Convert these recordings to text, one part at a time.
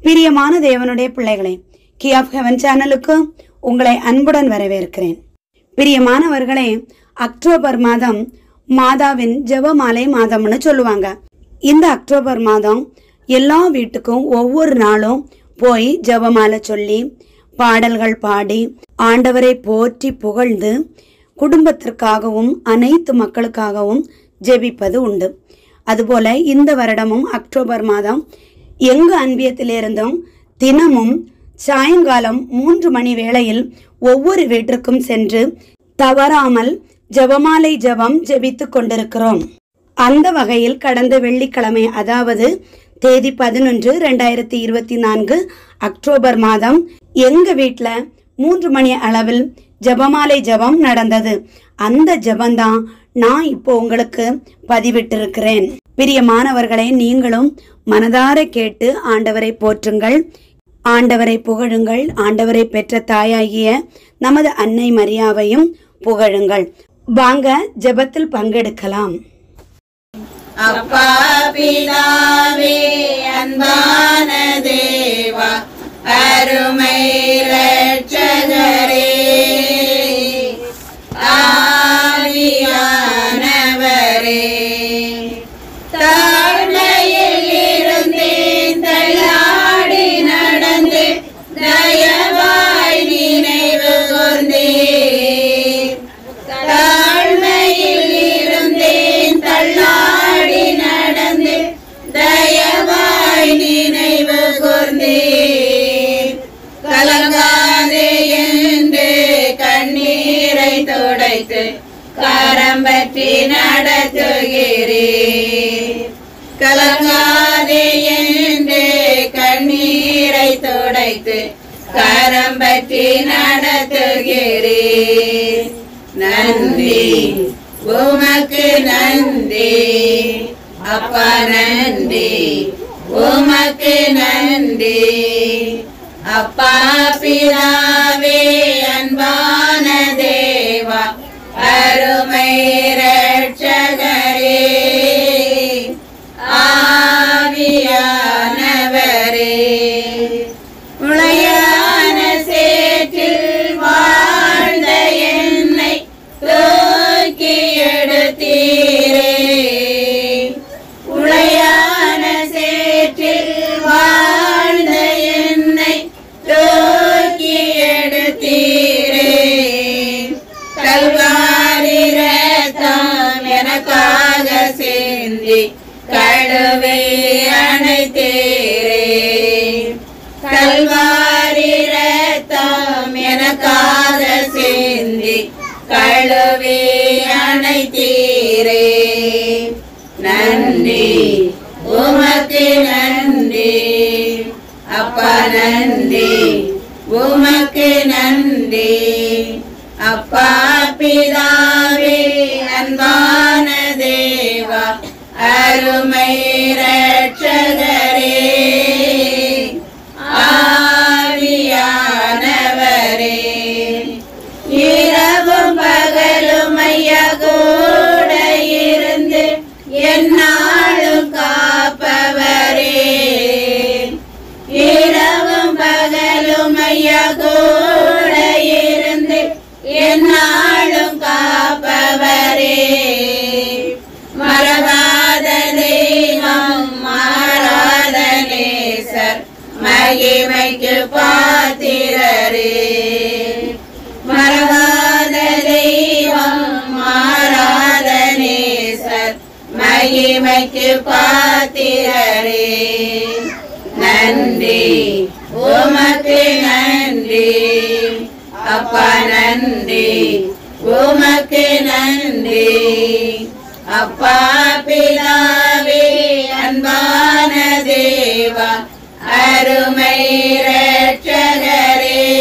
பிரியமான தேவனுடைய பிள்ளைகளே கி ஆஃப் ஹெவன் சேனலுக்கு உங்களை அன்புடன் வரவேற்கிறேன் பிரியமானவர்களே அக்டோபர் மாதம் மாதாவின் ஜெபமாலை மாதம்னு சொல்லுவாங்க இந்த அக்டோபர் மாதம் எல்லா வீட்டுக்கும் ஒவ்வொரு நாளும் போய் ஜெபமாலை சொல்லி பாடல்கள் பாடி ஆண்டவரை போற்றி புகழ்ந்து குடும்பத்திற்காகவும் அனைத்து மக்களுக்காகவும் ஜெபிப்பது உண்டு அதுபோல இந்த வருடமும் அக்டோபர் மாதம் எங்க அன்பியத்திலிருந்தும் தினமும் சாயங்காலம் மூன்று மணி வேளையில் ஒவ்வொரு வீட்டிற்கும் சென்று தவறாமல் ஜெபமாலை ஜெபம் ஜெபித்துக் கொண்டிருக்கிறோம் அந்த வகையில் கடந்த வெள்ளிக்கிழமை அதாவது தேதி பதினொன்று ரெண்டாயிரத்தி இருபத்தி நான்கு அக்டோபர் மாதம் எங்க வீட்ல மூன்று மணி அளவில் ஜெபமாலை ஜெபம் நடந்தது அந்த ஜெபம்தான் நான் இப்போ உங்களுக்கு பதிவிட்டிருக்கிறேன் பிரியமானவர்களே நீங்களும் மனதார கேட்டு ஆண்டவரை போற்றுங்கள் ஆண்டவரை புகழுங்கள் ஆண்டவரை பெற்ற தாயாகிய நமது அன்னை மரியாவையும் புகழுங்கள் வாங்க ஜெபத்தில் பங்கெடுக்கலாம் அப்பா பிதாவே அன்பான தேவா அருமை ரட்சகரே ஆவியானவரே தாழ்மையில் இருந்தேன் தள்ளாடி நடந்து தயவாய் நினைவு கூர்ந்தேன் தாழ்மையில் இருந்தேன் தள்ளாடி நடந்து தயவாய் நினைவு கூர்ந்தேன் கலங்காதே என்று கண்ணீரை துடைத்து கரம் பற்றி நடத்துகிறேன் கலங்காதே என்று கண்ணீரை துடைத்து கரம் பற்றி நடத்துகிறேன் நன்றி உமக்கு நன்றி அப்பா நன்றி உமக்கு நன்றி அப்பா பிதாவே அன்பான தேவா அருமை ரட்சகரே ஆவியானவரே உளையான சேற்றில் வாழ்ந்த என்னை தூக்கி எடுத்தீரே உளையான சேற்றில் வாழ்ந்த என்னை தூக்கி எடுத்தீரே கல்வாரி ரத்தம் எனக்காக சிந்தி கழுவை அணைத்தீரே கல்வாரி ரத்தம் எனக்காக சிந்தி கழுவி அணைத்தீரே நன்றி உமக்கு நன்றி அப்பா நன்றி உமக்கு நன்றி அப்பா பிதாவே அன்பான தேவா அருமை ரட்சகரே ஆவியானவரே இரவும் பகலும் ஐயா கூட இருந்து என்னாலும் காப்பவரே இரவும் பகலும் ஐயா கூட இருந்து என்னாலும் காப்பவரே மறவாத தெய்வம் மாறாத நேசர் மகிமைக்கு பாத்திரரே மறவாத தெய்வம் மாறாத நேசர் மகிமைக்கு பாத்திரரே நன்றி உமக்கு நன்றி அப்பா நன்றி உமக்கு நன்றி அப்பா பிதாவே அன்பான தேவா அருமை ரட்சகரே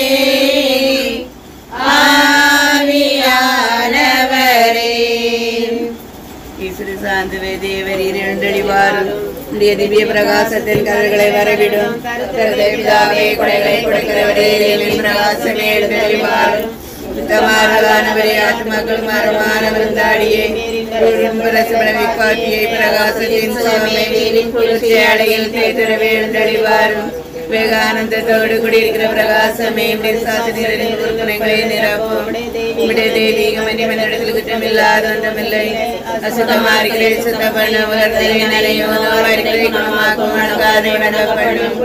ஆவியானவரே இசுரு சாந்துவே தேவர் இரண்டடிவாரும் உடைய திவ்ய பிரகாசத்தில் கதல்களை வரவிடும் தருதை பிதாவே கொடைகளை கொடுக்கிறவரே தேவின் பிரகாசமே எழுந்தறிவாரும் உத்தமானவரே ஆத்மாக்கள் மரமான விருந்தாடியே பிரசபலவிப்பாட்டியை பிரகாசத்தின் சுவாமி குளிர்ச்சியாலையில் தேய்திரவே எழுந்தழிவாரும் விவேகானந்தத்தோடு குடியிருக்கிற பிரகாசமே சாசனின் உறுப்பினர்களை நிரப்பும் உம்முடைய தெய்வீகம் என்று மனிதத்தில் குற்றமில்லாத ஒன்றுமில்லை அசுத்தமாரிகளை சுத்த பண்ண உலர்த்தை நிலையோ நோவாரிகளை குணமாக்கும் அணுகாதை நடப்படும்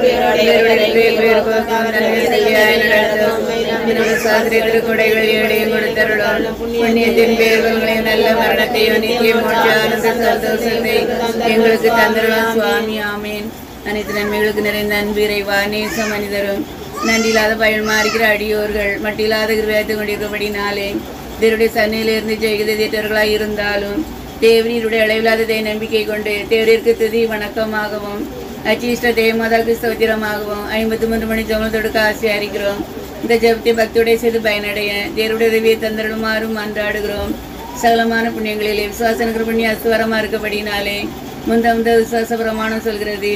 சாஸ்திரி திருக்குடைகள் ஏழையும் கொடுத்தருளும் புண்ணியத்தின் பேர்களையும் நல்ல மரணத்தையும் நித்திய மோட்சானந்த சந்தோஷத்தை எங்களுக்கு தந்தருளும் சுவாமி ஆமேன் அனைத்து நன்மைகளுக்கு நிறைந்த அன்பு இறைவா நேச மனிதரும் நன்றியில்லாத பயன் மாறுகிற அடியோர்கள் மட்டில்லாத கிருவியாத்து கொண்டிருக்கபடினாலே தேவருடைய சன்னையிலிருந்து ஜெயிகதேற்றவர்களாய் இருந்தாலும் தேவரீருடைய அளவில்லாததை நம்பிக்கை கொண்டு தேவரிற்கு துதி வணக்கமாகவும் அச்சிஷ்ட தேவமாதா கிறிஸ்தவத்திரமாகவும் ஐம்பத்தி மூன்று மணி ஜோமல் தொடுக்க ஆசை அறிகிறோம் இந்த ஜபத்தை பக்தியுடைய செய்து பயனடைய தேவருடைய உதவியை தந்திரமாறும் அன்றாடுகிறோம் சகலமான புண்ணியங்களிலே விசுவாசன கிருபணி அசுவரமா இருக்கபடினாலே முந்த முந்த விசுவாச பிரமாணம் சொல்கிறது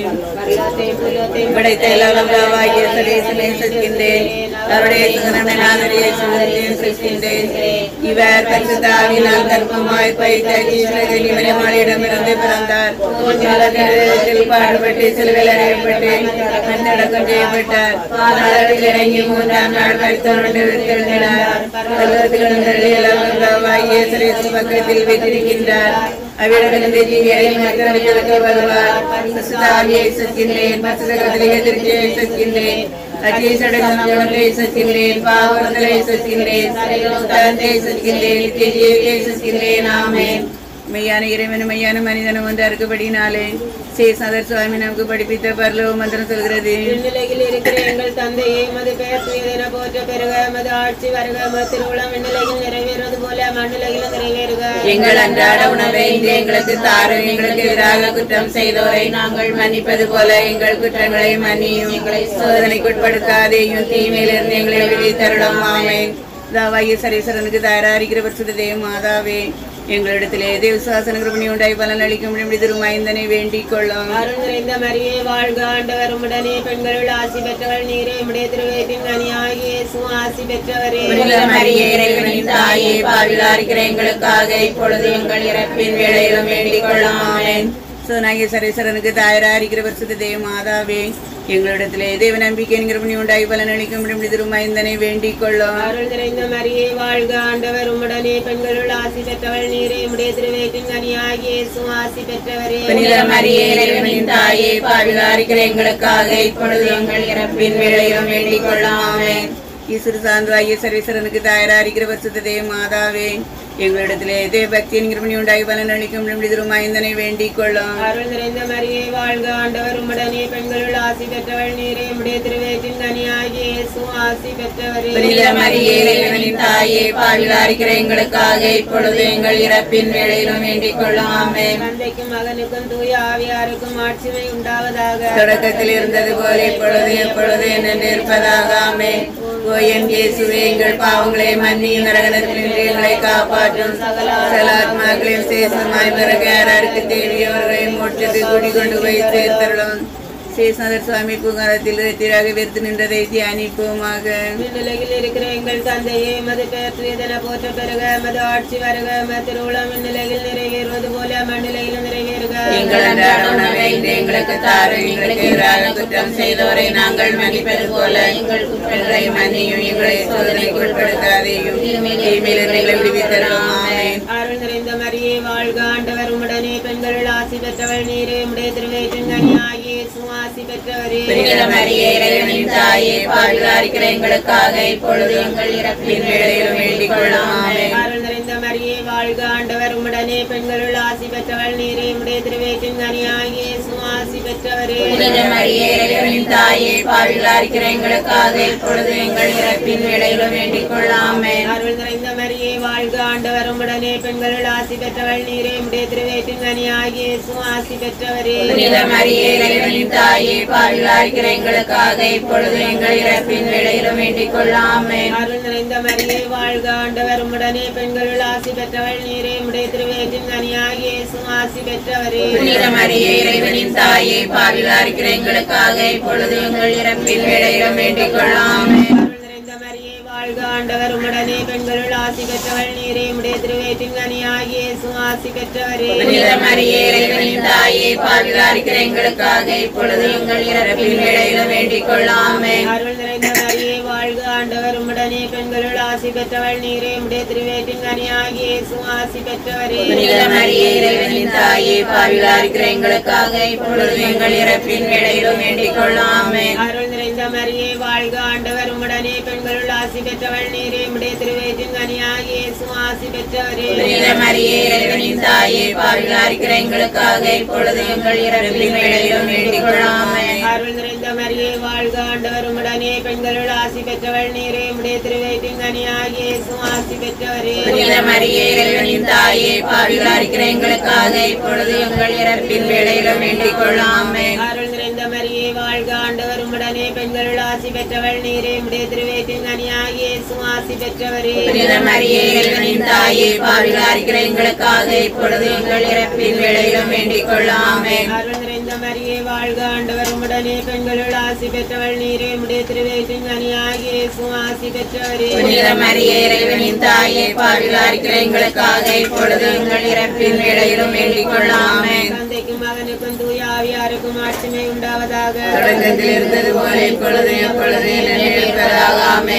படைத்த எல்லாவாகிய சதேசமே சற்கின்றேன் அவருடைய சுகனமே நானறிய சுகத்தையும் சற்கின்றேன் இவர் பரிசுத்தாவினால் கர்ப்பமாய் பைத்த கீழகலிமயமாளிடமிருந்து பிறந்தார் உலகத்தில் பாடுபட்டு சிலுவையில் அறையப்பட்டு மண்ணடக்கம் செய்யப்பட்டார் பாதாளத்தில் இறங்கி மூன்றாம் நாள் கருத்தோடு வித்திருந்தார் பருவத்தில் எல்லாவாகிய சதேச பக்கத்தில் வைத்திருக்கின்றார் அவ்விடமிருந்து ஜீவியை மக்களுக்கு வருவார் பரிசுத்தாவியை சத்தின்றேன் பரிசுத்தகத்திலே திருச்சியை சத்தின்றேன் அஜீசடகங்களை சத்தின்றேன் பாவங்களை சத்தின்றேன் தந்தை சத்தின்றேன் ஜீவியை சத்தின்றேன் ஆமென் மெய்யான இறைவனும் மெய்யான மனிதனும் ஒன்று அறுக்கப்படினாலே சேசாதர் சுவாமி நமக்கு படிப்பித்த பரலோக மந்திரம் சொல்கிறது விண்ணுலகில் இருக்கிற எங்கள் தந்தையே மது பெயர் தூயதென போற்ற பெருக மது ஆட்சி வருக மது திருவிழம் விண்ணுலகில் நிறைவேறுவது போல மண்ணுலகிலும் நிறைவேறுக எங்கள் அன்றாட உணவை இன்று எங்களுக்கு தாரும் எங்களுக்கு எதிராக குற்றம் செய்தோரை நாங்கள் மன்னிப்பது போல எங்கள் குற்றங்களை மன்னியும் எங்களை சோதனைக்குட்படுத்தாதேயும் தீமையிலிருந்து எங்களை விடுவித்தருளும் ஆமென் தாவாகிய சரீசரனுக்கு தயாரிக்கிற பட்சத்து தேவ மாதாவே எங்களிடத்திலே தேவ சுவாசன கிருபணி உண்டாய் பலன் அளிக்க முடியும் திருமாய்ந்தனை வேண்டிக் கொள்ளும் அருள் நிறைந்த மரியே வாழ்க ஆண்டவர் உடனே பெண்களுள் ஆசி பெற்றவள் நீரே உடைய திருவேற்றின் கனியாகிய இயேசு ஆசி பெற்றவரே புனித மரியே இறைவனின் தாயே பாவிலாரிக்கிற எங்களுக்காக இப்பொழுது எங்கள் இறப்பின் வேளையிலும் வேண்டிக் கொள்ளும் ஆமென் சோனாகிய சரீசரனுக்கு தயாரிக்கிற பட்சத்து தேவ மாதாவே எங்களிடத்திலே தேவ நம்பிக்கை கிருபணி உண்டாய் பலன் அளிக்க முடியும் திருமாய்ந்தனை வேண்டிக் கொள்ளும் அருள் நிறைந்த மரியே வாழ்க ஆண்டவர் உடனே பெண்களுள் ஆசி பெற்றவள் நீரே உடைய திருவேற்றின் கனியாகிய இயேசு ஆசி பெற்றவரே புனித மரியே இறைவனின் தாயே பாவிலாரிக்கிற எங்களுக்காக இப்பொழுது எங்கள் இறப்பின் வேளையிலும் வேண்டிக் கொள்ளும் ஆமென் ஈஸ்வர சாந்தாகிய சரீசரனுக்கு தயாரிக்கிற பட்சத்து தேவ மாதாவே எங்களிடத்திலே தேவ பக்தியின் கிருபணி உண்டாய் பலன் அளிக்க முடியும் திருமாய்ந்தனை வேண்டிக் கொள்ளும் அருள் நிறைந்த மரியே வாழ்க ஆண்டவர் உடனே பெண்களுள் ஆசி பெற்றவள் நீரே உடைய திருவேற்றின் கனியாகிய இயேசு ஆசி பெற்றவரே புனித மரியே இறைவனின் தாயே பாவிலாரிக்கிற எங்களுக்காக இப்பொழுது எங்கள் இறப்பின் வேளையிலும் வேண்டிக் கொள்ளும் ஆமென் தந்தைக்கும் மகனுக்கும் தூய ஆவியாருக்கும் ஆட்சிமை உண்டாவதாக தொடக்கத்தில் இருந்தது போல இப்பொழுது எப்பொழுது என்னென்று இருப்பதாக ஆமென் ஓ என் இயேசுவே எங்கள் பாவங்களை மன்னியும் நரகத்தில் எங்களை காப்பாற்றும் சகலாத்மாக்களையும் சேசமாய் பிறகு யாராருக்கு தேவையவர்களை மோட்சத்தை குடிகொண்டு போய் சேர்த்தருளும் சேசநாதர் சுவாமி பூங்காரத்தில் திராக வெறுத்து நின்றதை தியானிப்போமாக விண்ணுலகில் இருக்கிற எங்கள் தந்தையே மது பெயர்த்துயதென போற்ற பெருக மது ஆட்சி வருக மது திருவுளம் விண்ணுலகில் நிறைவேறுவது போல மண்ணுலகிலும் நிறைவேறுக எங்கள் அன்றாட உணவை இன்று எங்களுக்கு தாரும் எங்களுக்கு எதிராக குற்றம் செய்தோரை நாங்கள் மன்னிப்பது போல எங்கள் குற்றங்களை மன்னியும் எங்களை சோதனைக்கு உட்படுத்தாதேயும் தீமையிலிருந்து எங்களை விடுவித்தரும் ஆமென் அருள் நிறைந்த மரியே வாழ்க ஆண்டவர் உடனே பெண்களுள் ஆசி பெற்றவள் நீரே உடைய திருவேற்றின் கனியாகிய இயேசு ஆசி பெற்றவரே புனித மரியே இறைவனின் தாயே பாதுகாரிக்கிற எங்களுக்காக இப்பொழுது எங்கள் இறப்பின் வேளையிலும் வேண்டிக் கொள்ளும் ஆமென் அருள் நிறைந்த மரியே வாழ்க ஆண்டவர் உடனே பெண்களுள் ஆசி பெற்றவள் நீரே உடைய திருவேற்றின் கனியாகிய இயேசு ஆசி பெற்றவரே புனித மரியே இறைவனின் தாயே பாதுகாரிக்கிற எங்களுக்காக இப்பொழுது எங்கள் இறப்பின் வேளையிலும் வேண்டிக் கொள்ளும் ஆமென் அருள் நிறைந்த மரியே வாழ்க ஆண்டவர் உடனே பெண்களுள் ஆசி பெற்றவள் நீரே உடைய திருவேற்றின் கனியாகிய இயேசு ஆசி பெற்றவரே புனித மரியே இறைவனின் தாயே பாதுகாரிக்கிற எங்களுக்காக இப்பொழுது எங்கள் இறப்பின் வேளையிலும் வேண்டிக் கொள்ளும் ஆமென் அருள் நிறைந்த மரியே வாழ்க ஆண்டவர் உடனே பெண்களுள் ஆசி பெற்றவள் நீரே உடைய திருவேற்றின் கனியாகிய இயேசு ஆசி பெற்றவரே புனித மரியே இறைவனின் தாயே பாதுகாரிக்கிற எங்களுக்காக இப்பொழுது எங்கள் இறப்பின் வேளையிலும் வேண்டிக் கொள்ளும் ஆமென் அருள் நிறைந்த மரியே வாழ்க ஆண்டவர் உம்முடனே பெண்களுள் ஆசி பெற்றவள் நீரே உடைய திருவேற்றின் கனியாகிய இயேசு ஆசி பெற்றவரே புனித மரியே இறைவனின் தாயே பாவிகளா இருக்கிற எங்களுக்காக இப்பொழுது எங்கள் இறப்பின் வேளையிலும் வேண்டிக் கொள்ளாமே அருள் நிறைந்த மரியே வாழ்க ஆண்டவர் உம்முடனே பெண்களுள் ஆசி பெற்றவள் நீரே உடைய திருவேற்றின் கனியாகிய இயேசு ஆசி பெற்றவரே புனித மரியே இறைவனின் தாயே பாவிகளா இருக்கிற எங்களுக்காக இப்பொழுது எங்கள் இறப்பின் வேளையிலும் வேண்டிக் கொள்ளாமே அருள் நிறைந்த மரியே வாழ்க ஆண்டவர் உம்முடனே பெண்களுள் ஆசி பெற்றவள் நீரே உடைய திருவேற்றின் கனியாகிய இயேசு ஆசி பெற்றவரே புனித மரியே இறைவனின் தாயே பாவிகளா இருக்கிற எங்களுக்காக இப்பொழுது எங்கள் இறப்பின் வேளையிலும் வேண்டிக் கொள்ளாமே அருள் நிறைந்த மரியே வாழ்க ஆண்டவர் உம்முடனே பெண்களுள் ஆசி பெற்றவள் நீரே உடைய திருவயிற்றின் கனியாகிய இயேசு ஆசி பெற்றவரே புனித மரியே இறைவனின் தாயே பாவிகளா இருக்கிற எங்களுக்காக இப்பொழுது எங்கள் இறப்பின் வேளையிலும் வேண்டிக் கொள்ளாமே அருள் நிறைந்த மரியே வாழ்க ஆண்டவர் உம்முடனே பெண்களுள் ஆசி பெற்றவள் நீரே உடைய திருவயிற்றின் கனியாகிய இயேசு ஆசி பெற்றவரே புனித மரியே இறைவனின் தாயே பாவிகளா இருக்கிற எங்களுக்காக இப்பொழுது எங்கள் இறப்பின் வேளையிலும் வேண்டிக் கொள்ளாமே அருள் நிறைந்த மரியே வாழ்க ஆண்டவர் உம்முடனே பெண்களுள் ஆசி பெற்றவள் நீரே உடைய திருவயிற்றின் கனியாகிய இயேசு ஆசி பெற்றவரே புனித மரியே இறைவனின் தாயே பாவிகளா இருக்கிற எங்களுக்காக இப்பொழுது எங்கள் இறப்பின் வேளையிலும் வேண்டிக் கொள்ளாமே தந்தைக்கும் மகனுக்கும் தூய ஆவியாருக்கும் ஆட்சிமை உண்டாவதாக தொடக்கத்தில் இருந்தது போல இப்பொழுது எப்பொழுது நினைப்பதாகாமே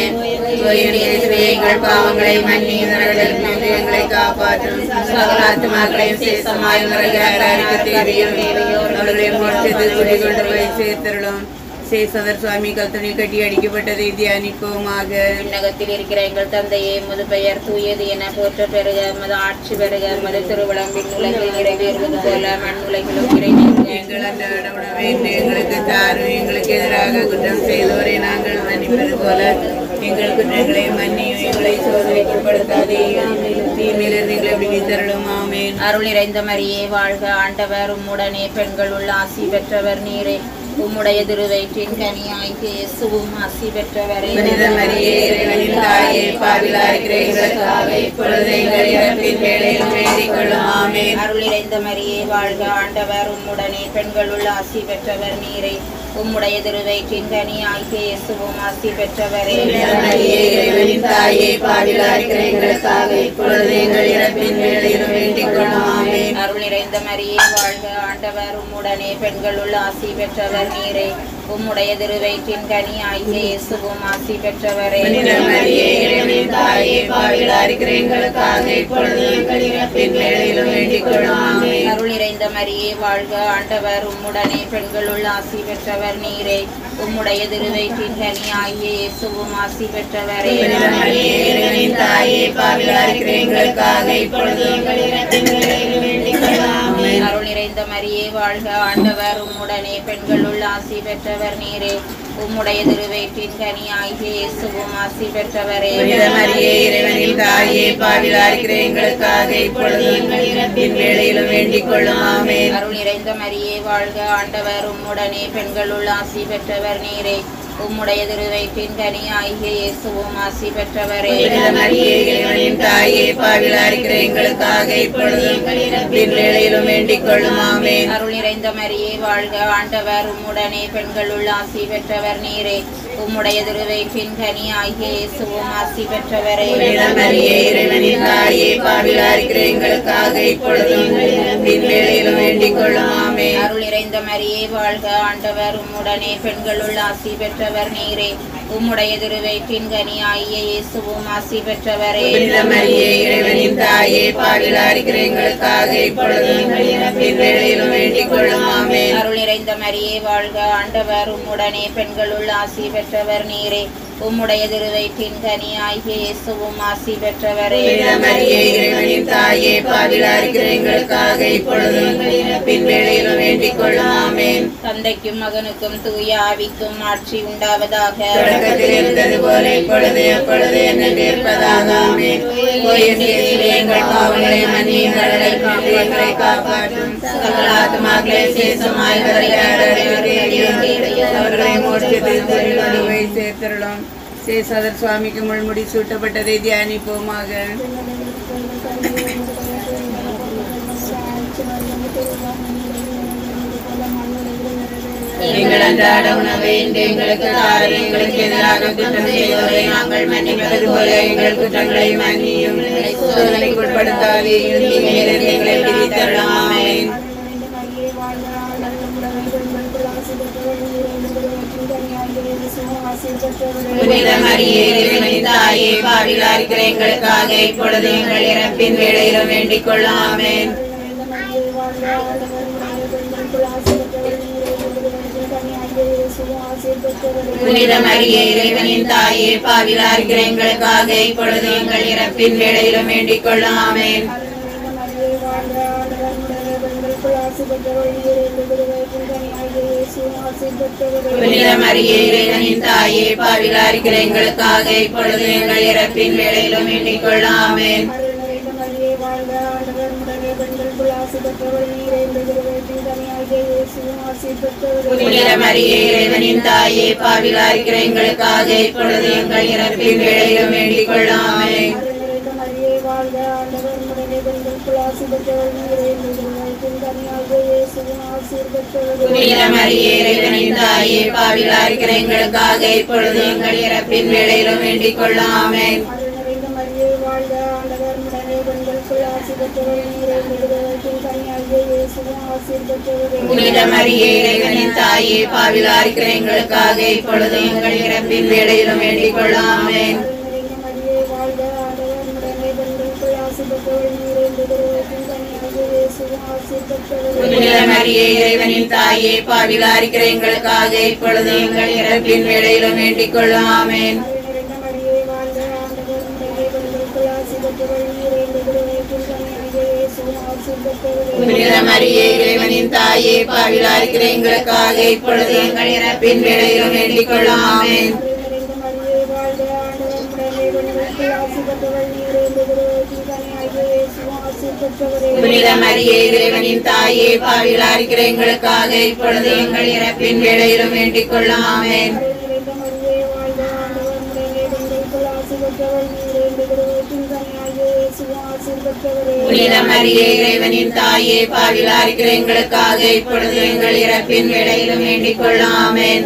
எங்கள் பாவங்களை மன்னிதர்களுக்கு எங்களை காப்பாற்றும் சகலாத்மாக்களையும் சேசமாய் முறையாக தேவையும் அவர்களை மோட்சத்தில் குடிகொண்டு போய் சேர்த்திருளும் சேசதர் சுவாமி கல்தனை கட்டி அடிக்கப்பட்டதை தியானிப்போமாக விண்ணகத்தில் இருக்கிற எங்கள் தந்தையே முது பெயர் தூயது என போற்ற பெருக மது ஆட்சி பெருக மது திருவிழம்பின் உலகில் நிறைவேறுவது போல மண் உலகிலும் நிறைவேறுக எங்கள் அன்றாட உணவை இன்று எங்களுக்கு தாரும் எங்களுக்கு எதிராக குற்றம் செய்தோரை நாங்கள் மன்னிப்பது போல எங்கள் குற்றங்களை மன்னியும் எங்களை சோதனைக்குட்படுத்தாதேயும் தீமையிலிருந்து எங்களை விடுவித்தருளும் ஆமேன் அருள் நிறைந்த மரியே வாழ்க ஆண்டவர் உம்முடனே பெண்களுள் ஆசி பெற்றவர் நீரே உம்முடைய திருவயிற்றின் கனியாகிய இயேசுவும் ஆசி பெற்றவரே புனித மரியே இறைவனின் தாயே பாவிலா இருக்கிற எங்களுக்காக இப்பொழுது எங்கள் இறப்பின் வேளையிலும் வேண்டிக் கொள்ளும் ஆமேன் அருள் நிறைந்த மரியே வாழ்க ஆண்டவர் உம்முடனே பெண்களுள் ஆசி பெற்றவர் நீரே உம்முடைய திருவயிற்றின் கனியாகிய இயேசுவும் ஆசி பெற்றவரே புனித மரியே இறைவனின் தாயே பாவிலா இருக்கிற எங்களுக்காக இப்பொழுது எங்கள் இறப்பின் வேளையிலும் வேண்டிக் கொள்ளும் ஆமேன் அருள் நிறைந்த மரியே வாழ்க ஆண்டவர் உம்முடனே பெண்களுள் ஆசி பெற்றவர் நீரே உம்முடைய திருவயிற்றின் கனி ஆகிய இயேசுவும் ஆசி பெற்றவரே புனித மரியே இறைவனின் தாயே பாவிலா இருக்கிற எங்களுக்காக இப்பொழுது எங்கள் இறப்பின் வேளையிலும் வேண்டிக் கொள்ளும் ஆமேன் அருள் நிறைந்த மரியே வாழ்க ஆண்டவர் உம்முடனே பெண்களுள் ஆசி பெற்றவர் நீரே உம்முடைய திருவயிற்றின் கனி ஆகிய இயேசுவும் ஆசி பெற்றவரே புனித மரியே இறைவனின் தாயே பாவிலா இருக்கிற எங்களுக்காக இப்பொழுது எங்கள் இறப்பின் வேளையிலும் வேண்டிக் கொள்ளும் ஆமேன் அருள் நிறைந்த மரியே வாழ்க ஆண்டவர் உம்முடனே பெண்களுள் ஆசி பெற்றவர் நீரே உம்முடைய திருவயிற்றின் கனி ஆகிய இயேசுவும் ஆசி பெற்றவரே புனித மரியே இறைவனின் தாயே பாவிலா இருக்கிற எங்களுக்காக இப்பொழுது எங்கள் இறப்பின் வேளையிலும் வேண்டிக் கொள்ளும் ஆமேன் அருள் நிறைந்த மரியே வாழ்க ஆண்டவர் உம்முடனே பெண்களுள் ஆசி பெற்றவர் நீரே உம்முடைய திருவயிற்றின் கனி ஆகிய இயேசுவும் ஆசி பெற்றவரே புனித மரியே இறைவனின் தாயே பாவிலா இருக்கிற எங்களுக்காக இப்பொழுது எங்கள் இறப்பின் வேளையிலும் வேண்டிக் கொள்ளும் ஆமேன் அருள் நிறைந்த மரியே வாழ்க ஆண்டவர் உம்முடனே பெண்களுள் ஆசி பெற்றவர் நீரே உம்முடைய திருவயிற்றின் கனி ஆகிய இயேசுவும் ஆசி பெற்றவரே புனித மரியே இறைவனின் தாயே பாவிலா இருக்கிற எங்களுக்காக இப்பொழுது எங்கள் இறப்பின் வேளையிலும் வேண்டிக் கொள்ளும் ஆமேன் அருள் நிறைந்த மரியே வாழ்க ஆண்டவர் உம்முடனே பெண்களுள் ஆசி பெற்றவர் நீரே உம்முடைய திருவயிற்றின் கனி ஆகிய இயேசுவும் ஆசி பெற்றவரே புனித மரியே இறைவனின் தாயே பாவிலா இருக்கிற எங்களுக்காக இப்பொழுது எங்கள் இறப்பின் வேளையிலும் வேண்டிக் கொள்ளும் ஆமேன் அருள் நிறைந்த மரியே வாழ்க ஆண்டவர் உம்முடனே பெண்களுள் ஆசி பெற்றவர் நீரே உம்முடைய திருவயிற்றின் கனி ஆகிய இயேசுவும் ஆசி பெற்றவரே புனித மரியே இறைவனின் தாயே பாவிலா இருக்கிற எங்களுக்காக இப்பொழுது எங்கள் இறப்பின் வேளையிலும் வேண்டிக் கொள்ளும் ஆமேன் தந்தைக்கும் மகனுக்கும் தூய ஆவிக்கும் ஆட்சி உண்டாவதாக தொடக்கத்தில் இருந்தது போல இப்பொழுது எப்பொழுது என்ன இருப்பதாக ஆமேன் இயேசுவே, எங்கள் பாவங்களை மன்னியும் கடலை பாவங்களை காப்பாற்றும் சகல ஆத்மாக்களை சேசமாய் அவர்களை மோட்சத்தில் கொண்டு போய் சேர்த்திருளும் சேசாதர் சுவாமிக்கு முள்முடி சூட்டப்பட்டதை தியானிப்போமாக எங்கள் அன்றாட உணவை இன்று எங்களுக்கு தாரும் எங்களுக்கு எதிராக குற்றம் செய்தோரை நாங்கள் மன்னிப்பது போல எங்கள் குற்றங்களை மன்னியும் சோதனைக்கு உட்படுத்தாதேயும் தீமையிலிருந்து எங்களை பிரித்தரலாம் ஆமென் புனித மரியே இறைவனின் தாயே பாவிகளா இருக்கிற எங்களுக்காக இப்பொழுது எங்கள் இறப்பின் வேளையிலும் வேண்டிக் கொள்ளும் ஆமென் புனித மரியே இறைவனின் தாயே பாவிகளா இருக்கிற எங்களுக்காக இப்பொழுது எங்கள் இறப்பின் வேளையிலும் வேண்டிக் கொள்ளும் ஆமென் புனித மரியே இறைவனின் தாயே பாவிகளா இருக்கிற எங்களுக்காக இப்பொழுது எங்கள் இறப்பின் வேளையிலும் வேண்டிக் கொள்ளும் ஆமென் புனித மரியே இறைவனின் தாயே பாவிகளா இருக்கிற எங்களுக்காக இப்பொழுது எங்கள் இறப்பின் வேளையிலும் வேண்டிக் கொள்ளும் ஆமென் புனித மரியே இறைவனின் தாயே பாவிகளா இருக்கிற எங்களுக்காக இப்பொழுது எங்கள் இறப்பின் வேளையிலும் வேண்டிக் கொள்ளும் ஆமென் புனித மரியே இறைவனின் தாயே பாவிகளா இருக்கிற எங்களுக்காக இப்பொழுது எங்கள் இறப்பின் வேளையிலும் வேண்டிக் கொள்ளும் ஆமென் புனித மரியே இறைவனின் தாயே பாவிகளா இருக்கிற எங்களுக்காக இப்பொழுது எங்கள் இறப்பின் வேளையிலும் வேண்டிக் கொள்ளும் ஆமென் புனித மரியே இறைவனின் தாயே பாவிகளா இருக்கிற எங்களுக்காக இப்பொழுது எங்கள் இறப்பின் வேளையிலும் வேண்டிக் கொள்ளும் ஆமென் புனித மரியே இறைவனின் தாயே பாவிகளா இருக்கிற எங்களுக்காக இப்பொழுது எங்கள் இறப்பின் வேளையிலும் வேண்டிக் கொள்ளும் ஆமென் புனித மரியே இறைவனின் தாயே பாவிகளா இருக்கிற எங்களுக்காக இப்பொழுது எங்கள் இறப்பின் வேளையிலும் வேண்டிக் கொள்ளும் ஆமென்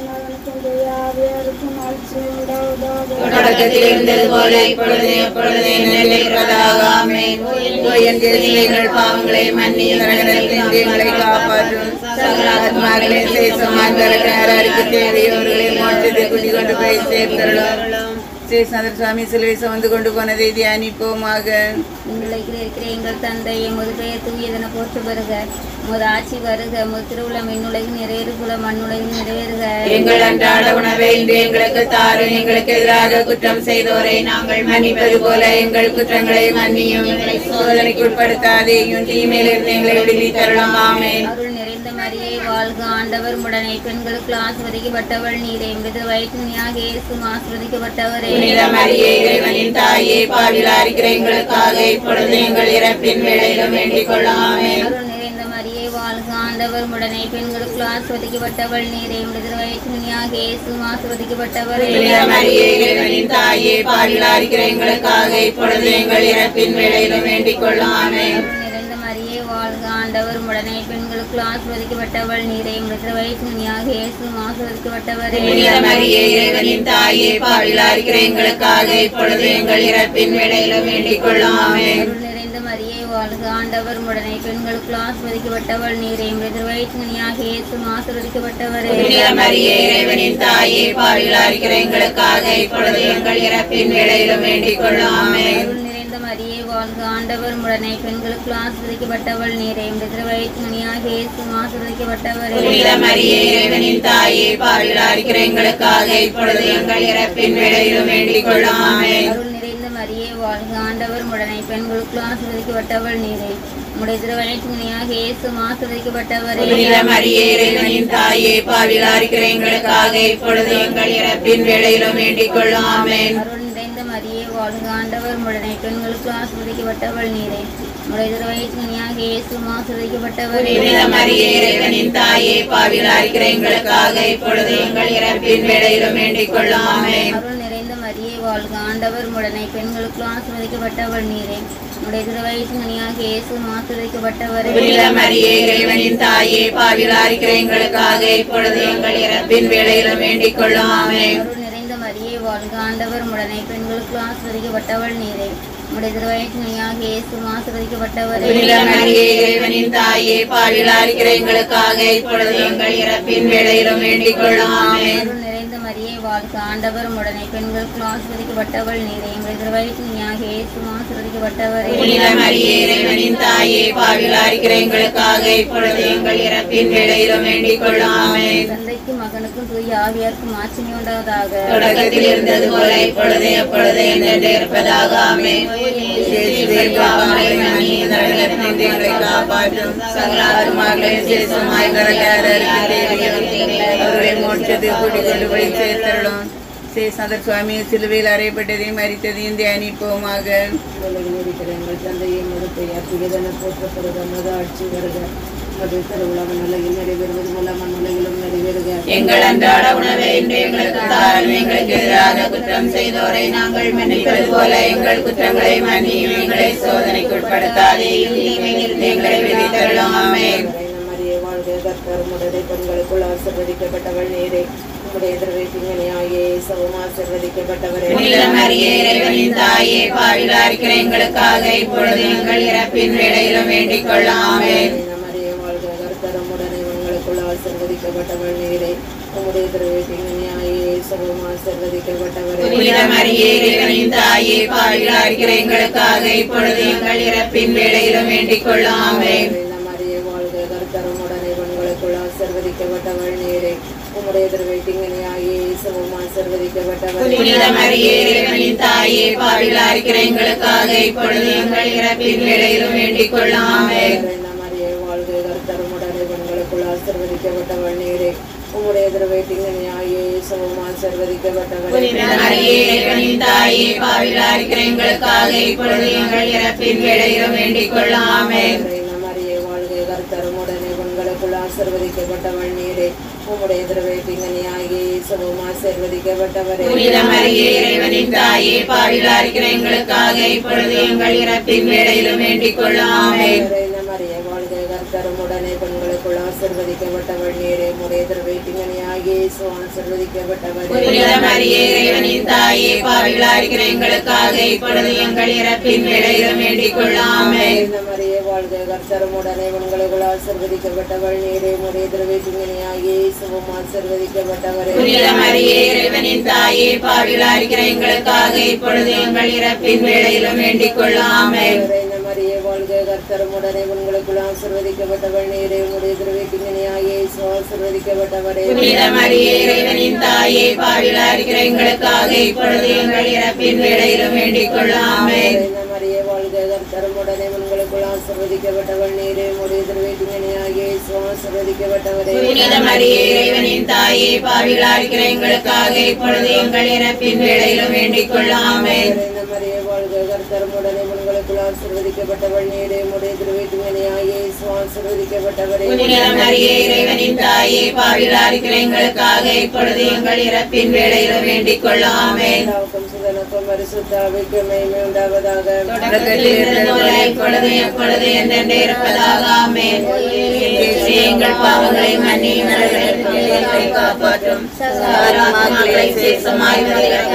தொடக்கத்தில் இருந்தது போல இப்பொழுது எப்பொழுது நிலைப்பதாக ஆமென் என் தேசியங்கள் பாவங்களை மன்னியும் கடலில் எங்களை காப்பாற்றும் சகல ஆத்மாக்களை சேசமான் கலக்காருக்கு தேவையோர்களை மோட்சத்தை குடி கொண்டு போய் சேர்த்தருளும் சேஷநாதர் சுவாமி சிலுவை சுமந்து கொண்டு போனதை தியானிப்போமாக உலகில் இருக்கிற எங்கள் தந்தை எமது பெயர் தூயதென போற்று வருக உமது ஆட்சி வருக உமது திருவுளம் இன்னுலகில் நிறைவேறுகுல மண்ணுலகில் நிறைவேறுக எங்கள் அன்றாட உணவை இன்று எங்களுக்கு தாரும் எங்களுக்கு எதிராக குற்றம் செய்தோரை நாங்கள் மன்னிப்பது போல எங்கள் குற்றங்களை மன்னியும் எங்களை சோதனைக்கு உட்படுத்தாதேயும் தீமையிலிருந்து எங்களை விடுவித்தருளும் ஆமென் அருள் நிறைந்த மரியை வாழ்க ஆண்டவர் உடனே பெண்களுக்கு ஆசிர்வதிக்கப்பட்டவள் நீரே மிது வயிற்றுனியாக இயேசும் ஆசிர்வதிக்கப்பட்டவரே புனித மரியே இறைவனின் தாயே பாவிலா இருக்கிற எங்களுக்காக இப்பொழுது எங்கள் இறப்பின் வேளையிலும் வேண்டிக் கொள்ளும் ஆமென் அருள் நிறைந்த மரியை வாழ்க ஆண்டவர் உடனே பெண்களுக்கு ஆசிர்வதிக்கப்பட்டவள் நீரே மிது வயிற்றுனியாக இயேசும் ஆசிர்வதிக்கப்பட்டவரே புனித மரியே இறைவனின் தாயே பாவிலா இருக்கிற எங்களுக்காக இப்பொழுது எங்கள் இறப்பின் வேளையிலும் வேண்டிக் கொள்ளும் ஆமென் அருள் நிறைந்த மரியே வாழ்க ஆண்டவர் உடனே பெண்களுக்கு ஆசிர்வதிக்கப்பட்டவள் நீரே மிது வயிற்றுனியாக இயேசும் ஆசிர்வதிக்கப்பட்டவரே புனித மரியே இறைவனின் தாயே பாவிலா இருக்கிற எங்களுக்காக இப்பொழுது எங்கள் இறப்பின் வேளையிலும் வேண்டிக் கொள்ளும் ஆமென் அருள் நிறைந்த மரியே வாழ்க ஆண்டவர் உடனே பெண்களுக்கு ஆசிர்வதிக்கப்பட்டவள் நீரே மிது வயிற்றுனியாக இயேசும் ஆசிர்வதிக்கப்பட்டவரே புனித மரியே இறைவனின் தாயே பாவிலா இருக்கிற எங்களுக்காக இப்பொழுது எங்கள் இறப்பின் வேளையிலும் வேண்டிக் கொள்ளும் ஆமென் அருள் நிறைந்த மரியே வாழ்க ஆண்டவர் உடனே பெண்களுக்கு ஆசிர்வதிக்கப்பட்டவள் நீரே மிது வயிற்றுனியாக இயேசும் ஆசிர்வதிக்கப்பட்டவரே புனித மரியே இறைவனின் தாயே பாவிலா இருக்கிற எங்களுக்காக இப்பொழுது எங்கள் இறப்பின் வேளையிலும் வேண்டிக் கொள்ளும் ஆமென் அருள் நிறைந்த மரியே வாழ்க ஆண்டவர் உடனே பெண்களுக்கு ஆசிர்வதிக்கப்பட்டவள் நீரே உடைய திருவயிற்றுனியாக இயேசும் ஆசிர்வதிக்கப்பட்டவரே புனித மரியே இறைவனின் தாயே பாவிலா இருக்கிற எங்களுக்காக இப்பொழுது எங்கள் இறப்பின் வேளையிலும் வேண்டிக் கொள்ளும் ஆமென் அருள் நிறைந்த மரியே வாழ்க ஆண்டவர் உடனே பெண்களுக்கு ஆசிர்வதிக்கப்பட்டவள் நீரே உடைய திருவயிற்றுனியாக இயேசும் ஆசிர்வதிக்கப்பட்டவரே புனித மரியே இறைவனின் தாயே பாவிலா இருக்கிற எங்களுக்காக இப்பொழுது எங்கள் இறப்பின் வேளையிலும் வேண்டிக் கொள்ளும் ஆமென் அருள் நிறைந்த மரியே வாழ்க ஆண்டவர் உடனே பெண்களுக்கு ஆசிர்வதிக்கப்பட்டவள் நீரே உடைய திருவயிற்றுமணியாக இயேசு மாசுரைக்கப்பட்டவரே புனித மரியே இறைவனின் தாயே பாவிகளா இருக்கிற எங்களுக்காக இப்பொழுது எங்கள் இறப்பின் வேளையிலும் வேண்டிக் கொள்ளும் ஆமென் அருள் நிறைந்த மரியே வாழ்க ஆண்டவர் உடனே பெண்களுக்கு ஆசிரியப்பட்டவள் நீரே உடைய திருவயிற்றுமணியாக இயேசு மாசுரைக்கப்பட்டவரே புனித மரியே இறைவனின் தாயே பாவிகளா இருக்கிற எங்களுக்காக இப்பொழுது எங்கள் இறப்பின் வேளையிலும் வேண்டிக் கொள்ளும் ஆமென் அருள் நிறைந்த மரியே வாழ்க ஆண்டவர் உடனே பெண்களுக்கு ஆசிரியப்பட்டவள் நீரே உடைய திருவயிற்றுமணியாக இயேசு மாசுரைக்கப்பட்டவரே புனித மரியே இறைவனின் தாயே பாவிகளா இருக்கிற எங்களுக்காக இப்பொழுது எங்கள் இறப்பின் வேளையிலும் வேண்டிக் கொள்ளும் ஆமென் தந்தைக்கும் மகனுக்கும் தூய ஆவியாருக்கும் ஆட்சிமை உண்டாவதாக தொடக்கத்தில் இருந்தது போல இப்பொழுது எப்பொழுது என்னென்று இருப்பதாக ஆமென் இயேசுவே, பாவங்களை மன்னி, நரகத்திலிருந்து எங்களை காப்பாற்றும் சகல ஆத்துமாக்களையும் சேசமாய் அவர்களை மோட்சத்தில் கூட்டிக் கொண்டு போய் சேர்த்தருளும் சேசாதர் சுவாமி சிலுவையில் அறையப்பட்டதையும் மறித்ததையும் தியானிப்போமாக உலகில் இருக்கிற எங்கள் தந்தையை மறுப்பெயர் துயதன போற்றப்படுக மத ஆட்சி வருக மது திருவிழாவின் உலகில் நிறைவேறுவது மூலம் உலகிலும் நிறைவேறுக எங்கள் அன்றாட உணவை இன்று எங்களுக்கு தாரும் எங்களுக்கு எதிராக குற்றம் செய்தோரை நாங்கள் மன்னிப்பது போல எங்கள் குற்றங்களை மன்னியும் எங்களை சோதனைக்கு உட்படுத்தாதேயும் தீமையிலிருந்து எங்களை விதித்தருளும் ஆமென் மரியே வாழ்க கர்த்தர் உடனே பெண்களுக்குள் ஆசிர்வதிக்கப்பட்டவள் நீரே உம்முடைய திருவேற்றிங்கனியாயே சவும் ஆசிர்வதிக்கப்பட்டவரே புனித மரியே இறைவனின் தாயே பாவிலா இருக்கிற எங்களுக்காக இப்பொழுது எங்கள் இறப்பின் வேளையிலும் வேண்டிக் கொள்ளும் ஆமென் மரியே வாழ்க கர்த்தர் உடனே பெண்களுக்குள் ஆசிர்வதிக்கப்பட்டவள் நீரே உம்முடைய திருவேற்றிங்கனியாயே சவும் ஆசிர்வதிக்கப்பட்டவரே புனித மரியே இறைவனின் தாயே பாவிலா இருக்கிற எங்களுக்காக இப்பொழுது எங்கள் இறப்பின் வேளையிலும் வேண்டிக் கொள்ளும் ஆமென் இந்த மரியே வாழ்க கர்த்தரும் உடனே பெண்களுக்குள் ஆசிர்வதிக்கப்பட்டவள் நீரே உம்முடைய திருவேட்டிங்கனியாயே இயேசுவும் ஆசிர்வதிக்கப்பட்டவள் புனித மரியே இறைவனின் தாயே பாவிலா இருக்கிற எங்களுக்காக இப்பொழுது எங்கள் இறப்பின் வேளையிலும் வேண்டிக் கொள்ளும் ஆமென் இந்த மரியே வாழ்க கர்த்தரும் உடனே பெண்களுக்குள் ஆசிர்வதிக்கப்பட்டவள் நீரே உம்முடைய திருவேட்டிங்கனியாயே இயேசுவும் ஆசிர்வதிக்கப்பட்டவள் புனித மரியே இறைவனின் தாயே பாவிலா இருக்கிற எங்களுக்காக இப்பொழுது எங்கள் இறப்பின் வேளையிலும் வேண்டிக் கொள்ளும் ஆமென் இந்த மரியே வாழ்க கர்த்தரும் உடனே பெண்களுக்குள் ஆசிர்வதிக்கப்பட்டவள் நீரே உம்முடைய திருவேட்டிங்கனியாயே இயேசுவும் ஆசிர்வதிக்கப்பட்டவரே புனித மரியே இறைவனின் தாயே பாவிலா இருக்கிற எங்களுக்காக இப்பொழுது எங்கள் இறப்பின் வேளையிலும் வேண்டிக் கொள்ளும் ஆமென் இந்த மரியே வாழ்க கர்த்தரும் உடனே பெண்களுக்குள் ஆசிர்வதிக்கப்பட்டவள் நீரே உம்முடைய திருவேட்டிங்கனியாயே இயேசு ஆசிர்வதிக்கப்பட்டவரே புனித மரியே இறைவனின் தாயே பாவிலா இருக்கிற எங்களுக்காக இப்பொழுது எங்கள் இறப்பின் வேளையிலும் வேண்டிக் கொள்ளும் ஆமென் இந்த மரியே வாழ்க கர்த்தரும் உடனே பெண்களுக்குள் ஆசிர்வதிக்கப்பட்டவள் நீரே உம்முடைய திருவேட்டிங்கனியாயே இயேசுவும் ஆசிர்வதிக்கப்பட்டவரே புனித மரியே இறைவனின் தாயே பாவிலா இருக்கிற எங்களுக்காக இப்பொழுது எங்கள் இறப்பின் வேளையிலும் வேண்டிக் கொள்ளும் ஆமென் இந்த மரியே வாழ்க கர்த்தரும் உடனே பெண்களுக்குள் ஆசிர்வதிக்கப்பட்டவள் நீரே உம்முடைய திருவேட்டிங்கனியாயே இயேசு ஆசிர்வதிக்கப்பட்டவரே புனித மரியே இறைவனின் தாயே பாவிலா இருக்கிற எங்களுக்காக இப்பொழுது எங்கள் இறப்பின் வேளையிலும் வேண்டிக் கொள்ளும் ஆமென் இந்த மரியே வாழ்க கர்த்தரும் உடனே பெண்களுக்குள் ஆசிர்வதிக்கப்பட்டவள் நீரே உம்முடைய திருவேட்டிங்கனியாயே இயேசு ஆசிர்வதிக்கப்பட்டவரே புனித மரியே இறைவனின் தாயே பாவிலா இருக்கிற எங்களுக்காக இப்பொழுது எங்கள் இறப்பின் வேளையிலும் வேண்டிக் கொள்ளும் ஆமென் இந்த மரியே வாழ்க கர்த்தரும் உடனே பெண்களுக்குள் ஆசிர்வதிக்கப்பட்டவள் நீரே உம்முடைய திருவேட்டிங்கனியாயே இயேசு ஆசிர்வதிக்கப்பட்டவரே புனித மரியே இறைவனின் தாயே பாவிலா இருக்கிற எங்களுக்காக இப்பொழுது எங்கள் இறப்பின் வேளையிலும் வேண்டிக் கொள்ளும் ஆமென் பிதாவுக்கும் சுதனுக்கும் பரிசுத்தாவிக்கும் மகிமை உண்டாவதாக தொடக்கத்தில் இருந்தது போல இப்பொழுது எப்பொழுது என்றென்று இருப்பதாக ஆமென் இயேசுவே, எங்கள் பாவங்களை மன்னியும் நரகத்திலிருந்து எங்களை காப்பாற்றும் சகலமாக்களை சேசமாய்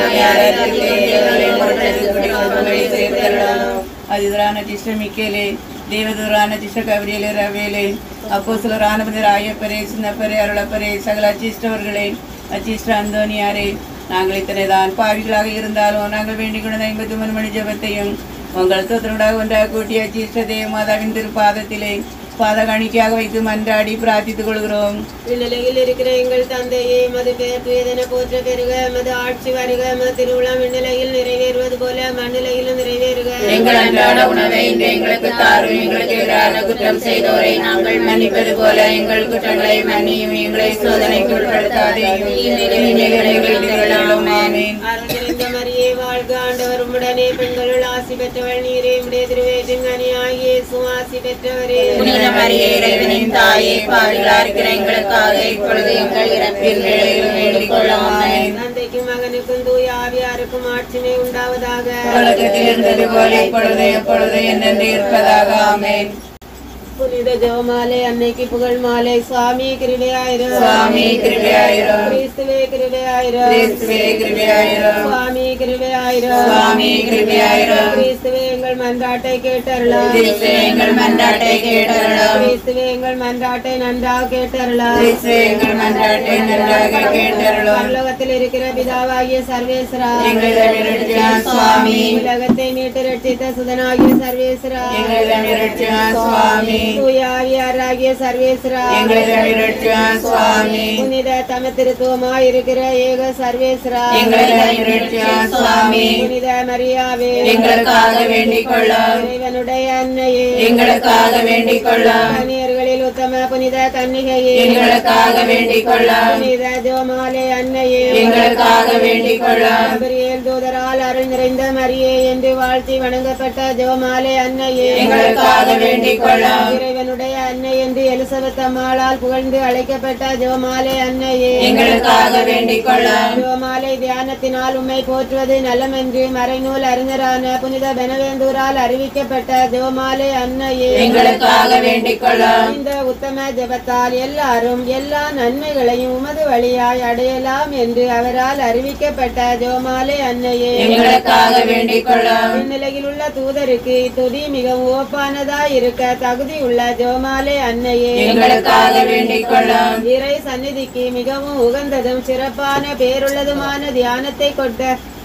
அதிதரான திஷ்ட மிக்கேலே தேவதூரான திஷ்ட கபரியலே ரவேலே அப்போ சிலரான ராயப்பரே சின்னப்பரே அருளப்பரே சகல அச்சிஷ்டவர்களே அச்சிஷ்ட அந்தோனியாரே நாங்கள் இத்தனைதான் பாவிகளாக இருந்தாலும் நாங்கள் வேண்டிக் கொண்ட ஐம்பத்தி மூணு மணி ஜபத்தையும் உங்கள் சொத்தனுடாக ஒன்றாக கூட்டிய அச்சிஷ்ட தேவமாதாவின் திருப்பாதத்திலே பாத காணிக்கையாக வைத்து மன்றாடி பிரார்த்தித்துக் கொள்கிறோம் விண்ணிலையில் இருக்கிற எங்கள் தந்தையே மது பெயர் துயதென போற்ற பெருக மது ஆட்சி வருக மது திருவிழாம் விண்ணிலையில் நிறைவேறுவது போல மண்ணிலையிலும் நிறைவேறுக எங்கள் அன்றாட உணவை இன்று எங்களுக்கு தாரும் எங்களுக்கு எதிரான குற்றம் செய்தோரை நாங்கள் மன்னிப்பது போல எங்கள் குற்றங்களை மன்னியும் எங்களை சோதனைக்கு உட்படுத்தாதேயும் தீமைகளை விடுவித்தருளும். ஆமென். அருள்நிறைந்த மரியே வாழ்க ஆண்டவர் உம்முடனே பெண்களுள் ஆசி பெற்றவள் நீரே உடைய திருவேற்றின் கனியாகிய சுவாசி பெற்றவரே புனித மரியே இறைவனின் தாயே பாவிகளா இருக்கிற எங்களுக்காக இப்பொழுது எங்கள் இறப்பின் வேளையிலும் வேண்டிக் கொள்ளும். ஆமென். தந்தைக்கும் மகனுக்கும் தூய ஆவியாருக்கும் ஆட்சிமை உண்டாவதாக தொடக்கத்தில் இருந்தது போல இப்பொழுது எப்பொழுது என்னென்று இருப்பதாக ஆமென் புனித ஜெபமாலை அன்னைக்கு புகழ் மாலை சுவாமி கிருபையாயிரம் சுவாமி கிருபையாயிரம். கிறிஸ்துவே கிருபையாயிரம் கிறிஸ்துவே கிருபையாயிரம். சுவாமி கிருபையாயிரம் சுவாமி கிருபையாயிரம். கிறிஸ்துவே எங்கள் மன்றாட்டை கேட்டருளாம் கிறிஸ்துவே எங்கள் மன்றாட்டை கேட்டருளும். கிறிஸ்துவே எங்கள் மன்றாட்டை நன்றாக கேட்டருளாம் கிறிஸ்துவே எங்கள் மன்றாட்டை நன்றாக கேட்டருளும். பரலோகத்தில் இருக்கிற பிதாவாகிய சர்வேஸ்வரா எங்களிடம் இரட்சியாம் சுவாமி. உலகத்தை மீட்டு ரட்சித்த சுதனாகிய சர்வேஸ்வரா எங்களிடம் இரட்சியாம் சுவாமி. தூயாவியாராகிய சர்வேஸ்வரா எங்களிடம் இரட்சியாம் சுவாமி. புனித தம திருத்துவமாய் இருக்கிற ஏக சர்வேஸ்வரா எங்களிடம் இரட்சியாம் சுவாமி. புனித மரியாவே எங்களுக்காக வேண்டிக் கொள்ளும். இறைவனுடைய அன்னையே எங்களுக்காக வேண்டிக் கொள்ளும். கன்னியர்களில் உத்தம புனித கன்னிகையே எங்களுக்காக வேண்டிக் கொள்ளும். புனித ஜோமாலே அன்னையே எங்களுக்காக வேண்டிக் கொள்ளும். கபிரியேல் தூதரால் அருள் நிறைந்த மரியே என்று வாழ்த்தி வணங்கப்பட்ட ஜோமாலே அன்னையே எங்களுக்காக வேண்டிக் கொள்ளும். இறைவனுடைய அன்னை என்று எலிசபெத் அம்மாளால் புகழ்ந்து அழைக்கப்பட்ட ஜோமாலே அன்னையே எங்களுக்காக வேண்டிக் கொள்ளும். ஜோமாலை தியானத்தினால் உம்மை போற்றுவது நலமென்று மறைநூல் அறிஞரான புனித பெனவேந்தூரால் அறிவிக்கப்பட்ட ஜோமாலே அன்னையே எங்களுக்காக வேண்டிக் கொள்ளும். இந்த உத்தம ஜெபத்தால் எல்லாரும் எல்லா நன்மைகளையும் உமது வழியாய் அடையலாம் என்று அவரால் அறிவிக்கப்பட்ட ஜோமாலே அன்னையே எங்களுக்காக வேண்டிக் கொள்ளும். இந்நிலையில் உள்ள தூதருக்கு இத்துதி மிகவும் ஓப்பானதாய் இருக்க தகுதியுள்ள ஜோமாலே அன்னையே எங்களுக்காக வேண்டிக் கொள்ளும். இறை சந்நிதிக்கு மிகவும் உகந்ததும் சிறப்பான பேருள்ளதுமான தியானத்தை கொண்ட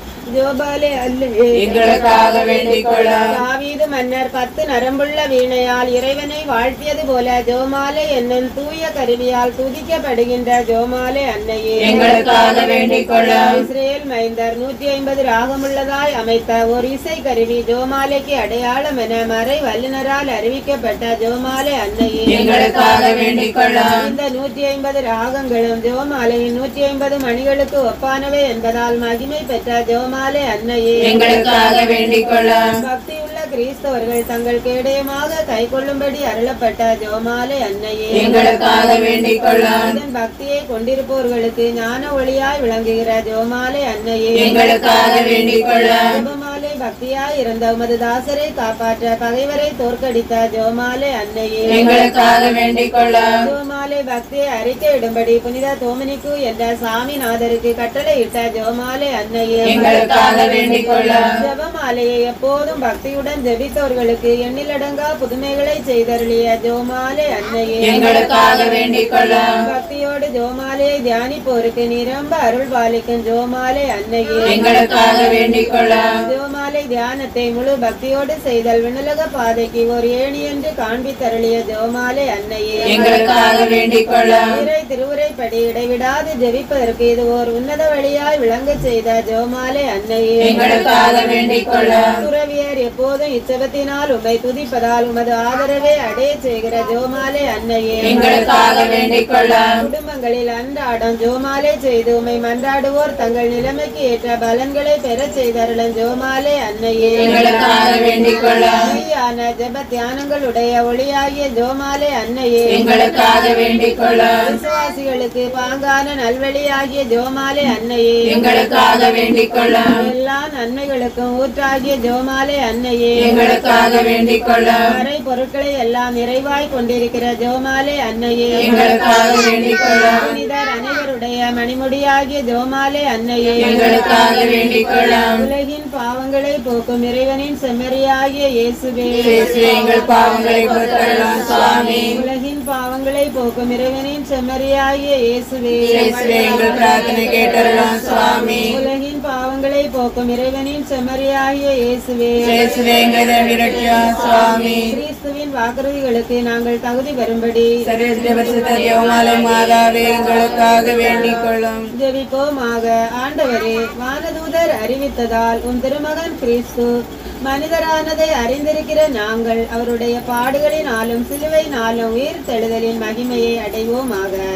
ஜோபாலே அல்லவே எங்களுக்காக வேண்டிக் கொள்ளும். தாவீது மன்னர் பத்து நரம்புள்ள வீணையால் இறைவனை வாழ்த்தியது போல ஜோமாலே என்னும் தூய கருவியால் துதிக்கப்படுகின்ற ஜோமாலே அன்னையே எங்களுக்காக வேண்டிக் கொள்ளும். இஸ்ரேல் மைந்தர் நூற்றி ஐம்பது ராகமுள்ளதாய் அமைத்த ஒரு இசை கருவி ஜோமாலைக்கு அடையாளம் என மறை வல்லுனரால் அறிவிக்கப்பட்ட ஜோமாலே அன்னையே எங்களுக்காக வேண்டிக் கொள்ளும். இந்த நூற்றி ஐம்பது ராகங்களும் ஜோமாலையின் நூற்றி ஐம்பது மணிகளுக்கு ஒப்பானவை என்பதால் மகிமை பெற்ற ஜோமாலே அன்னையே எங்களுக்காக வேண்டிக் கொள்ளும். பக்தியுள்ள கிறிஸ்தவர்கள் தங்கள் கேடயமாக கைக்கொள்ளும்படி அருளப்பட்ட ஜோமாலே அன்னையே எங்களுக்காக வேண்டிக் கொள்ளும். இதன் பக்தியை கொண்டிருப்பவர்களுக்கு ஞான ஒளியாய் விளங்குகிற ஜோமாலே அன்னையே எங்களுக்காக வேண்டிக் கொள்ளும். ஜெபமாலை பக்தியாய் இருந்த உமது தாசரை காப்பாற்ற பகைவரை தோற்கடித்த ஜோமாலே அன்னையே எங்களுக்காக வேண்டிக் கொள்ளும். ஜோமாலை பக்தியை அறிக்கையிடும்படி புனித தோமினிக்கு என்ற சாமிநாதருக்கு கட்டளையிட்ட ஜோமாலே அன்னையே எங்களுக்காக வேண்டிக் கொள்ளும். ஜெபமாலையை எப்போதும் பக்தியுடன் ஜெபித்தவர்களுக்கு எண்ணிலடங்கா புதுமைகளை செய்தருளிய ஜோமாலே அன்னையே எங்களுக்காக வேண்டிக் கொள்ளும். பக்தியோடு ஜோமாலையை தியானிப்போருக்கு நிரம்ப அருள் பாலிக்கும் ஜோமாலே அன்னையே எங்களுக்காக வேண்டிக் கொள்ளும். ஜோமாலை தியானத்தை முழு பக்தியோடு செய்தல் விண்ணுலக பாதைக்கு ஒரு ஏணி என்று காண்பித்தருளிய ஜோமாலே அன்னையே எங்களுக்காக வேண்டிக் கொள்ளும். இறை திருவுரைப்படி இடைவிடாது ஜெபிப்பதற்கு இது ஓர் உன்னத வழியாய் விளங்கச் செய்த ஜோமாலே அன்னையே எங்களுக்காக வேண்டிக் கொள்ளும். துறவியர் எப்போதும் இச்சபத்தினால் உம்மை துதிப்பதால் உமது ஆதரவை அடைய செய்கிற ஜோமாலே அன்னையே எங்களுக்காக வேண்டிக் கொள்ளும். குடும்பங்களில் அன்றாடம் ஜோமாலே செய்து உம்மை மன்றாடுவோர் தங்கள் நிலைமைக்கு ஏற்ற பலன்களை பெறச் செய்தருளும் ஜோமாலே அன்னையே எங்களுக்காக வேண்டிக் கொள்ளும். மெய்யான ஜெப தியானங்களுடைய ஒளியாகிய ஜோமாலே அன்னையே எங்களுக்காக வேண்டிக் கொள்ளும். விசுவாசிகளுக்கு பாங்கான நல்வழியாகிய ஜோமாலே அன்னையே எங்களுக்காக வேண்டிக் கொள்ளும். எல்லா நன்மைகளுக்கும் ஊற்றாகிய ஜோமாலே அன்னையே எங்களுக்காக வேண்டிக் கொள்ளும். மறை பொருட்களை எல்லாம் நிறைவாய் கொண்டிருக்கிற ஜோமாலே அன்னையே எங்களுக்காக வேண்டிக் கொள்ளும். புனிதர் அனைவருடைய மணிமுடியாகிய ஜோமாலே அன்னையே எங்களுக்காக வேண்டிக் கொள்ளும். உலகின் பாவங்களை போக்கும் இறைவனின் செம்மறியாகிய இயேசுவே இயேசுவே, எங்கள் பாவங்களை பொறுத்தருளும் சுவாமி. உலகின் பாவங்களை போக்கும் இறைவனின் செம்மறியாகிய இயேசுவே இயேசுவே, எங்கள் பிரார்த்தனை கேட்டருளும் சுவாமி. உலகின் பாவங்களை போக்கும் இறைவனின் செம்மறியாகிய இயேசுவே இயேசுவே, எங்களிடம் இரட்சியும் சுவாமி. கிறிஸ்துவின் வாக்குறுதிகளுக்கு நாங்கள் தகுதி பெறும்படி சர்வேஸ்வர பரிசுத்த ஜெபமாலை மாதாவே எங்களுக்காக வேண்டிக் கொள்ளும் ஜெபிப்போமாக ஆண்டவரே வானதூதர் அறிவித்ததால் உன் திருமகன் கிறிஸ்து மனிதரானதை அறிந்திருக்கிற நாங்கள் அவருடைய பாடுகளினாலும் சிலுவையினாலும் உயிர் தெழுதலின் மகிமையை அடைவோமாக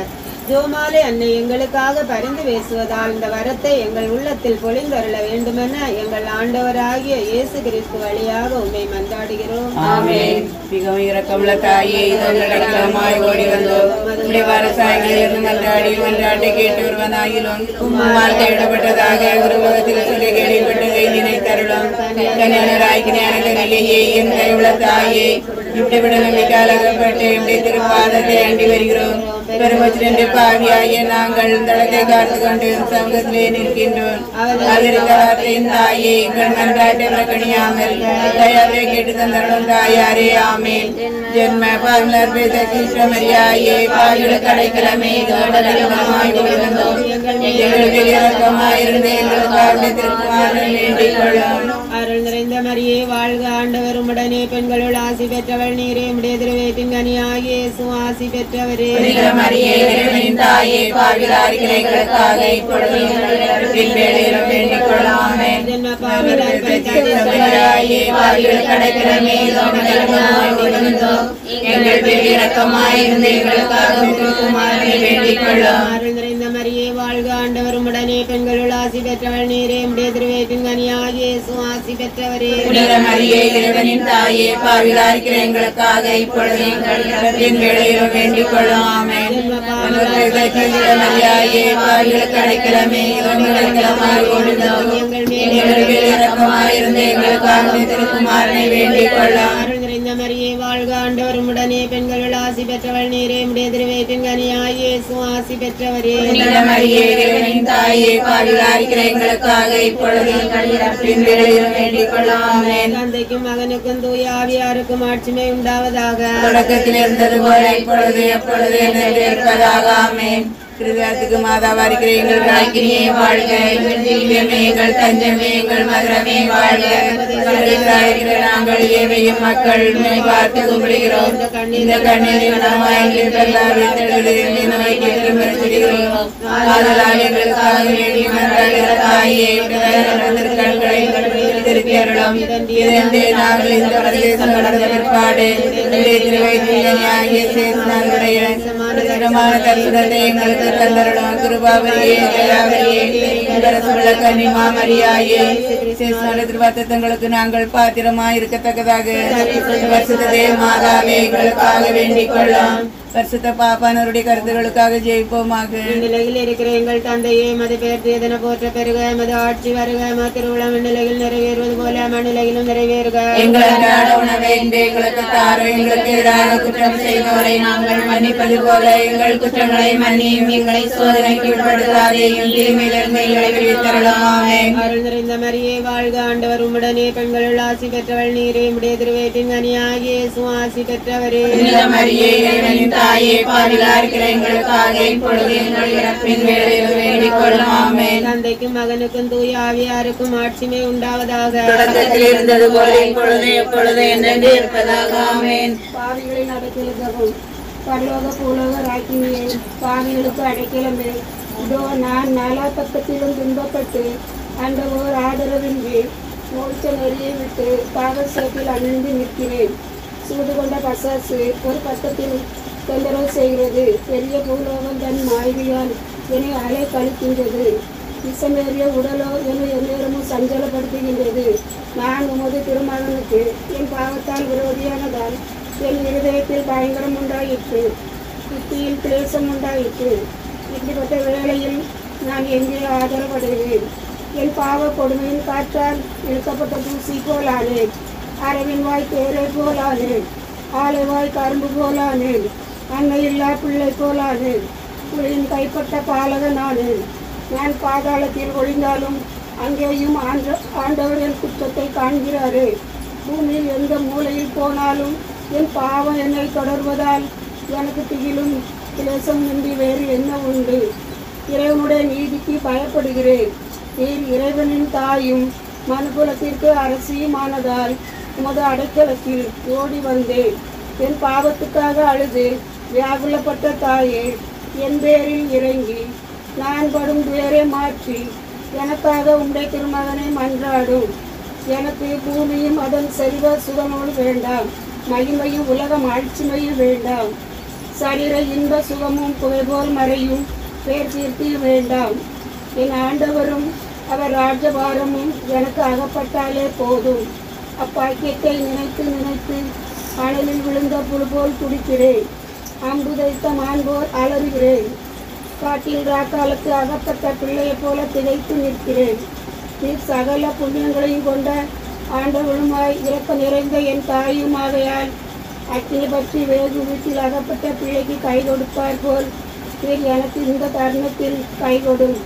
ஜோமாலை அன்னை எங்களுக்காக பரிந்து பேசுவதால் இந்த வரத்தை எங்கள் உள்ளத்தில் பொழிந்தருள வேண்டுமென எங்கள் ஆண்டவராகிய இயேசு கிறிஸ்து வழியாக உண்மை மன்றாடுகிறோம் ஆமென் மிகவும் இரக்கமுள்ள தாயே இதோ நடக்கமாய் ஓடி வந்தோம் உடைய வரசாய்களில் இருந்து மன்றாடி மன்றாட்டை கேட்டு வருவதாகிலும் உம்மால் கைவிடப்பட்டதாக உருவகத்தில் சொல்லி கேள்விப்பட்டதை நினைத்தருளும் கண்ணனராய்க்கு ஞானகனிலேயே என் கையுள்ள தாயே இப்படி விட நம்பிக்கையால் அகப்பட்டு இப்படி திருப்பாதத்தை அண்டி வருகிறோம் பெருமச்சிரண்டு பாவியாகிய நாங்கள் தளத்தை காத்து கொண்டு சமூகத்திலே நிற்கின்றோம் அதிர்ந்த வார்த்தையின் தாயே எங்கள் மன்றாட்டை புறக்கணியாமல் தயாரை கேட்டு தந்தருளும் தாயாரே ஆமேன் ஜென்ம பாவலர் பேத கிருஷ்ணமரியாயே பாவிகளுக்கு அடைக்கலமே தோடலமாய் வந்தோம் எங்களுக்கு இறக்கமாயிருந்து எங்களுக்காக திருக்குமாரன் வேண்டிக் கொள்ளும் அருள் நிறைந்த மரியே வாழ்க ஆண்டவர் உடனே பெண்களுள் ஆசி பெற்றவள் நீரே உடைய திருவேற்றின் கனியாகிய இயேசு ஆசி பெற்றவரே புனித மரியே இறைவனின் தாயே பாவிலாரிக்கிற எங்களுக்காக இப்பொழுது எங்கள் இறப்பின் வேளையிலும் வேண்டிக் கொள்ளும் ஆமென் ஜென்ம பாவலர் சமராயே பாவிகளுக்கு அடைக்கலமே தோடலமாய் வந்தோம் எங்களுக்கு இறக்கமாயிருந்து எங்களுக்காக திருக்குமாரனை வேண்டிக் கொள்ளும் அருள் நிறைந்த மரியே வாழ்க ஆண்டவர் உடனே பெண்களுள் ஆசி பெற்றவள் நீரே உடைய திருவேற்றின் கனியாகிய இயேசு ஆசி பெற்றவரே புனித மரியே இறைவனின் தாயே பாவிலாரிக்கிற எங்களுக்காக இப்பொழுது எங்கள் இறப்பின் வேளையிலும் வேண்டிக் கொள்ளும் ஆமென் மரியாயே பாவிகளுக்கு அடைக்கலமே தோடலமாய் வந்தோம் எங்களுக்கு இறக்கமாயிருந்து எங்களுக்காக திருக்குமாரனை வேண்டிக் கொள்ளும் அருள் நிறைந்த மரியே வாழ்க ஆண்டவர் உடனே பெண்களுள் ஆசி பெற்றவள் நீரே உடைய திருவேற்றின் கனியாகிய இயேசு ஆசி பெற்றவரே புனித மரியே இறைவனின் தாயே பாவிலாரிக்கிற எங்களுக்காக இப்பொழுது எங்கள் இறப்பின் வேளையிலும் வேண்டிக் கொள்ளும் ஆமென் தந்தைக்கும் மகனுக்கும் தூய ஆவியாருக்கும் ஆட்சிமை உண்டாவதாக தொடக்கத்தில் இருந்தது போல இப்பொழுது எப்பொழுது என்று இருப்பதாக ஆமென் கிருதத்துக்கு மாதாவா இருக்கிற எங்கள் ராக்கினியே வாழ்க எங்கள் திவ்யமே எங்கள் தஞ்சமே எங்கள் மதுரமே வாழ்க இருக்கிற நாங்கள் ஏவையும் மக்கள் உம்மை பார்த்து கும்பிடுகிறோம் இந்த கண்ணீரின் நோய்க்கு திருமணிச்சிடுகிறோம் ஆதலால் எங்களுக்காக வேண்டி மன்றாடுகிற தாயே திருக்கண்களை திருப்பியருளும் இதே நாங்கள் இந்த பிரதேசம் கடந்த பிற்பாடு திருவைத்தியாகிய சேசனாருடைய சுரமான தரிசனத்தை எங்களுக்கு தந்தருளும் கிருபாவரியே தயாவரியே அரசுள்ள கன்னிமாமரியாயே சேசனார திருவாத்தங்களுக்கு நாங்கள் பாத்திரமாய் இருக்கத்தக்கதாக வருஷத்ததே மாதாவே எங்களுக்காக வேண்டிக் கொள்ளும் பரிசுத்த பாப்பானவருடைய கருத்துகளுக்காக ஜெயிப்போமாக நிலையில் இருக்கிற எங்கள் தந்தையே மது பெயர்த்தியதென போற்ற பெருக மது ஆட்சி வருக மது திருவிழா நிலையில் நிறைவேறுவது போல மண்ணிலையிலும் நிறைவேறுக எங்கள் அன்றாட உணவை இன்று எங்களுக்கு தாரும் எங்களுக்கு எதிராக குற்றம் செய்தோரை நாங்கள் மன்னிப்பது போல எங்கள் குற்றங்களை மன்னியும் எங்களை சோதனைக்கு உட்படுத்தாதேயும் தீமையிலிருந்து எங்களை விடுவித்தரலாம் ஆமென் அருள் நிறைந்த மரியே வாழ்க ஆண்டவர் உம்முடனே பெண்களுள் ஆசி பெற்றவள் நீரே உடைய திருவேற்றின் கனியாகிய இயேசு ஆசி பெற்றவரே புனித மரியே இறைவனின் தாயே பாவிலா இருக்கிற எங்களுக்காக இப்பொழுது எங்கள் இறப்பின் வேளையில் வேண்டிக் கொள்ளும் ஆமென் தந்தைக்கும் மகனுக்கும் தூய ஆவியாருக்கும் ஆட்சிமை உண்டாவதாக தொடக்கத்தில் இருந்தது போல இப்பொழுது எப்பொழுது என்னென்று இருப்பதாக ஆமென் பாவிகளை நடக்கிறதும் பரலோக பூலோக ராக்கினியே பாவிகளுக்கு அடைக்கலமே இதோ நான் நாலா பக்கத்திலும் துன்பப்பட்டு அந்த ஓர் ஆதரவின்றி மோட்ச நெறியை விட்டு பாவசத்தில் அணிந்து நிற்கிறேன் சூடு கொண்ட பசாசு ஒரு பக்கத்தில் தொந்தரவு செய்கிறது பெரிய பூலோகம் தன் மாய்வியால் என்னை அலை கழிக்கின்றது விஷமேறிய உடலோ என்னை எந்நேரமும் சஞ்சலப்படுத்துகின்றது நான் உமது திருமகனுக்கு என் பாவத்தால் விரோதியானதால் என் இருதயத்தில் பயங்கரம் உண்டாயிற்று புத்தியில் கிளேசம் உண்டாயிற்று இப்படிப்பட்ட வேளையில் நான் எங்கே ஆதரப்படுகிறேன் என் பாவ கொடுமையின் காற்றால் இழுக்கப்பட்ட தூசி போலானேன் அரவின் வாய் தேரை போலானேன் ஆலைவாய் கரும்பு போலானேன் அன்னையில்லா பிள்ளை போலானேன் புலியின் கைப்பட்ட பாலகனானேன் நான் பாதாளத்தில் ஒளிந்தாலும் அங்கேயும் ஆண்ட ஆண்டவர் என் குற்றத்தை காண்கிறாரே பூமியில் எந்த மூலையில் போனாலும் என் பாவம் என்னை தொடர்வதால் எனக்கு திகிலும் கிளேசம் இன்றி வேறு என்ன உண்டு இறைவனுடைய நீதிக்கு பயப்படுகிறேன் நீர் இறைவனின் தாயும் மனுகுலத்திற்கு அரசியுமானதால் உமது அடைக்கலத்தில் ஓடி வந்தேன் என் பாவத்துக்காக அழுது வியாகுலப்பட்ட தாயே என் பேரில் இறங்கி நான் படும் துயரை மாற்றி எனக்காக உம்முடைய திருமகனை மன்றாடும் எனக்கு பூமியும் அதன் செல்வ சுகமும் வேண்டாம் மகிமையும் உலகம் ஆட்சிமையும் வேண்டாம் சரீர இன்ப சுகமும் புகைபோல் மறையும் பேர் தீர்த்தி வேண்டாம் என் ஆண்டவரும் அவர் ராஜபாரமும் எனக்கு அகப்பட்டாலே போதும் அப்பாக்கியத்தை நினைத்து நினைத்து அனலில் விழுந்த புல் போல் துடிக்கிறேன் அம்பு தைத்த மான் போல் அலறுகிறேன் காட்டில் ராக்காலுக்கு அகப்பட்ட பிள்ளையைப் போல திகைத்து நிற்கிறேன் நீர் சகல புண்ணியங்களையும் கொண்ட ஆண்டவளுமாய் இறக்க நிறைந்த என் தாயுமாகையால் அக்கினி பற்றி வேகு வீட்டில் அகப்பட்ட பிள்ளைக்கு கை கொடுப்பார் போல் நீர் எனக்கு இந்த தருணத்தில் கை கொடும்